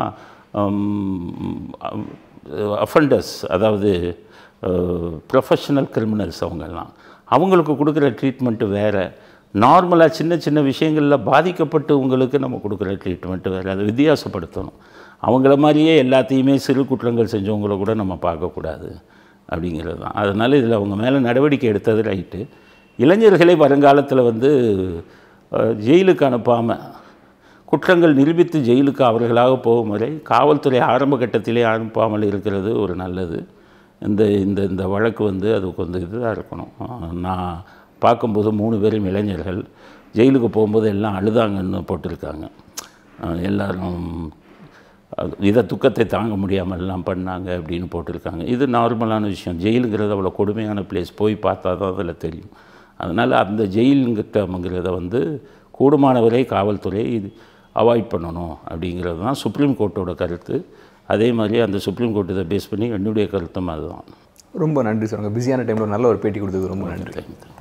அஃபண்டர்ஸ் அதாவது ப்ரொஃபஷனல் கிரிமினல்ஸ் அவங்கெல்லாம் அவங்களுக்கு கொடுக்குற ட்ரீட்மெண்ட்டு வேறு நார்மலாக சின்ன சின்ன விஷயங்களில் பாதிக்கப்பட்டு உங்களுக்கு நம்ம கொடுக்குற ட்ரீட்மெண்ட்டு வேறு அதை வித்தியாசப்படுத்தணும் அவங்கள மாதிரியே எல்லாத்தையுமே சிறு குற்றங்கள் செஞ்சவங்கள கூட நம்ம பார்க்கக்கூடாது அப்படிங்கிறது தான் அதனால் இதில் அவங்க மேலே நடவடிக்கை எடுத்தது ரைட்டு இளைஞர்களை வருங்காலத்தில் வந்து அஹ், ஜெயிலுக்கு அனுப்பாமல் குற்றங்கள் நிரூபித்து ஜெயிலுக்கு அவர்களாக போகும் வரை காவல்துறை ஆரம்ப கட்டத்திலே அனுப்பாமல் இருக்கிறது ஒரு நல்லது இந்த இந்த இந்த வழக்கு வந்து அது கொஞ்சம் இதுதான் இருக்கணும் அஹ், நான் பார்க்கும்போது மூணு பேரும் இளைஞர்கள் ஜெயிலுக்கு போகும்போது எல்லாம் அழுதாங்கன்னு போட்டிருக்காங்க அஹ், எல்லாரும் அது- இதை துக்கத்தை தாங்க முடியாமல் எல்லாம் பண்ணாங்க அப்படின்னு போட்டிருக்காங்க இது நார்மலான விஷயம் ஜெயிலுங்கிறது அவ்வளோ கொடுமையான பிளேஸ் போய் பார்த்தா தான் அதில் தெரியும் அதனால் அந்த ஜெயிலுங்கிறத வந்து கூடுமானவரை காவல்துறை இது அவாய்ட் பண்ணணும் அப்படிங்கிறது தான் சுப்ரீம் கோர்ட்டோட கருத்து அதே மாதிரி அந்த சுப்ரீம் கோர்ட் இதை பேஸ் பண்ணி என்னுடைய கருத்தும் அதுதான் ரொம்ப நன்றி சார் உங்கள் பிஸியான டைமில் நல்ல ஒரு பேட்டி கொடுத்தது ரொம்ப நன்றி தேங்க்யூ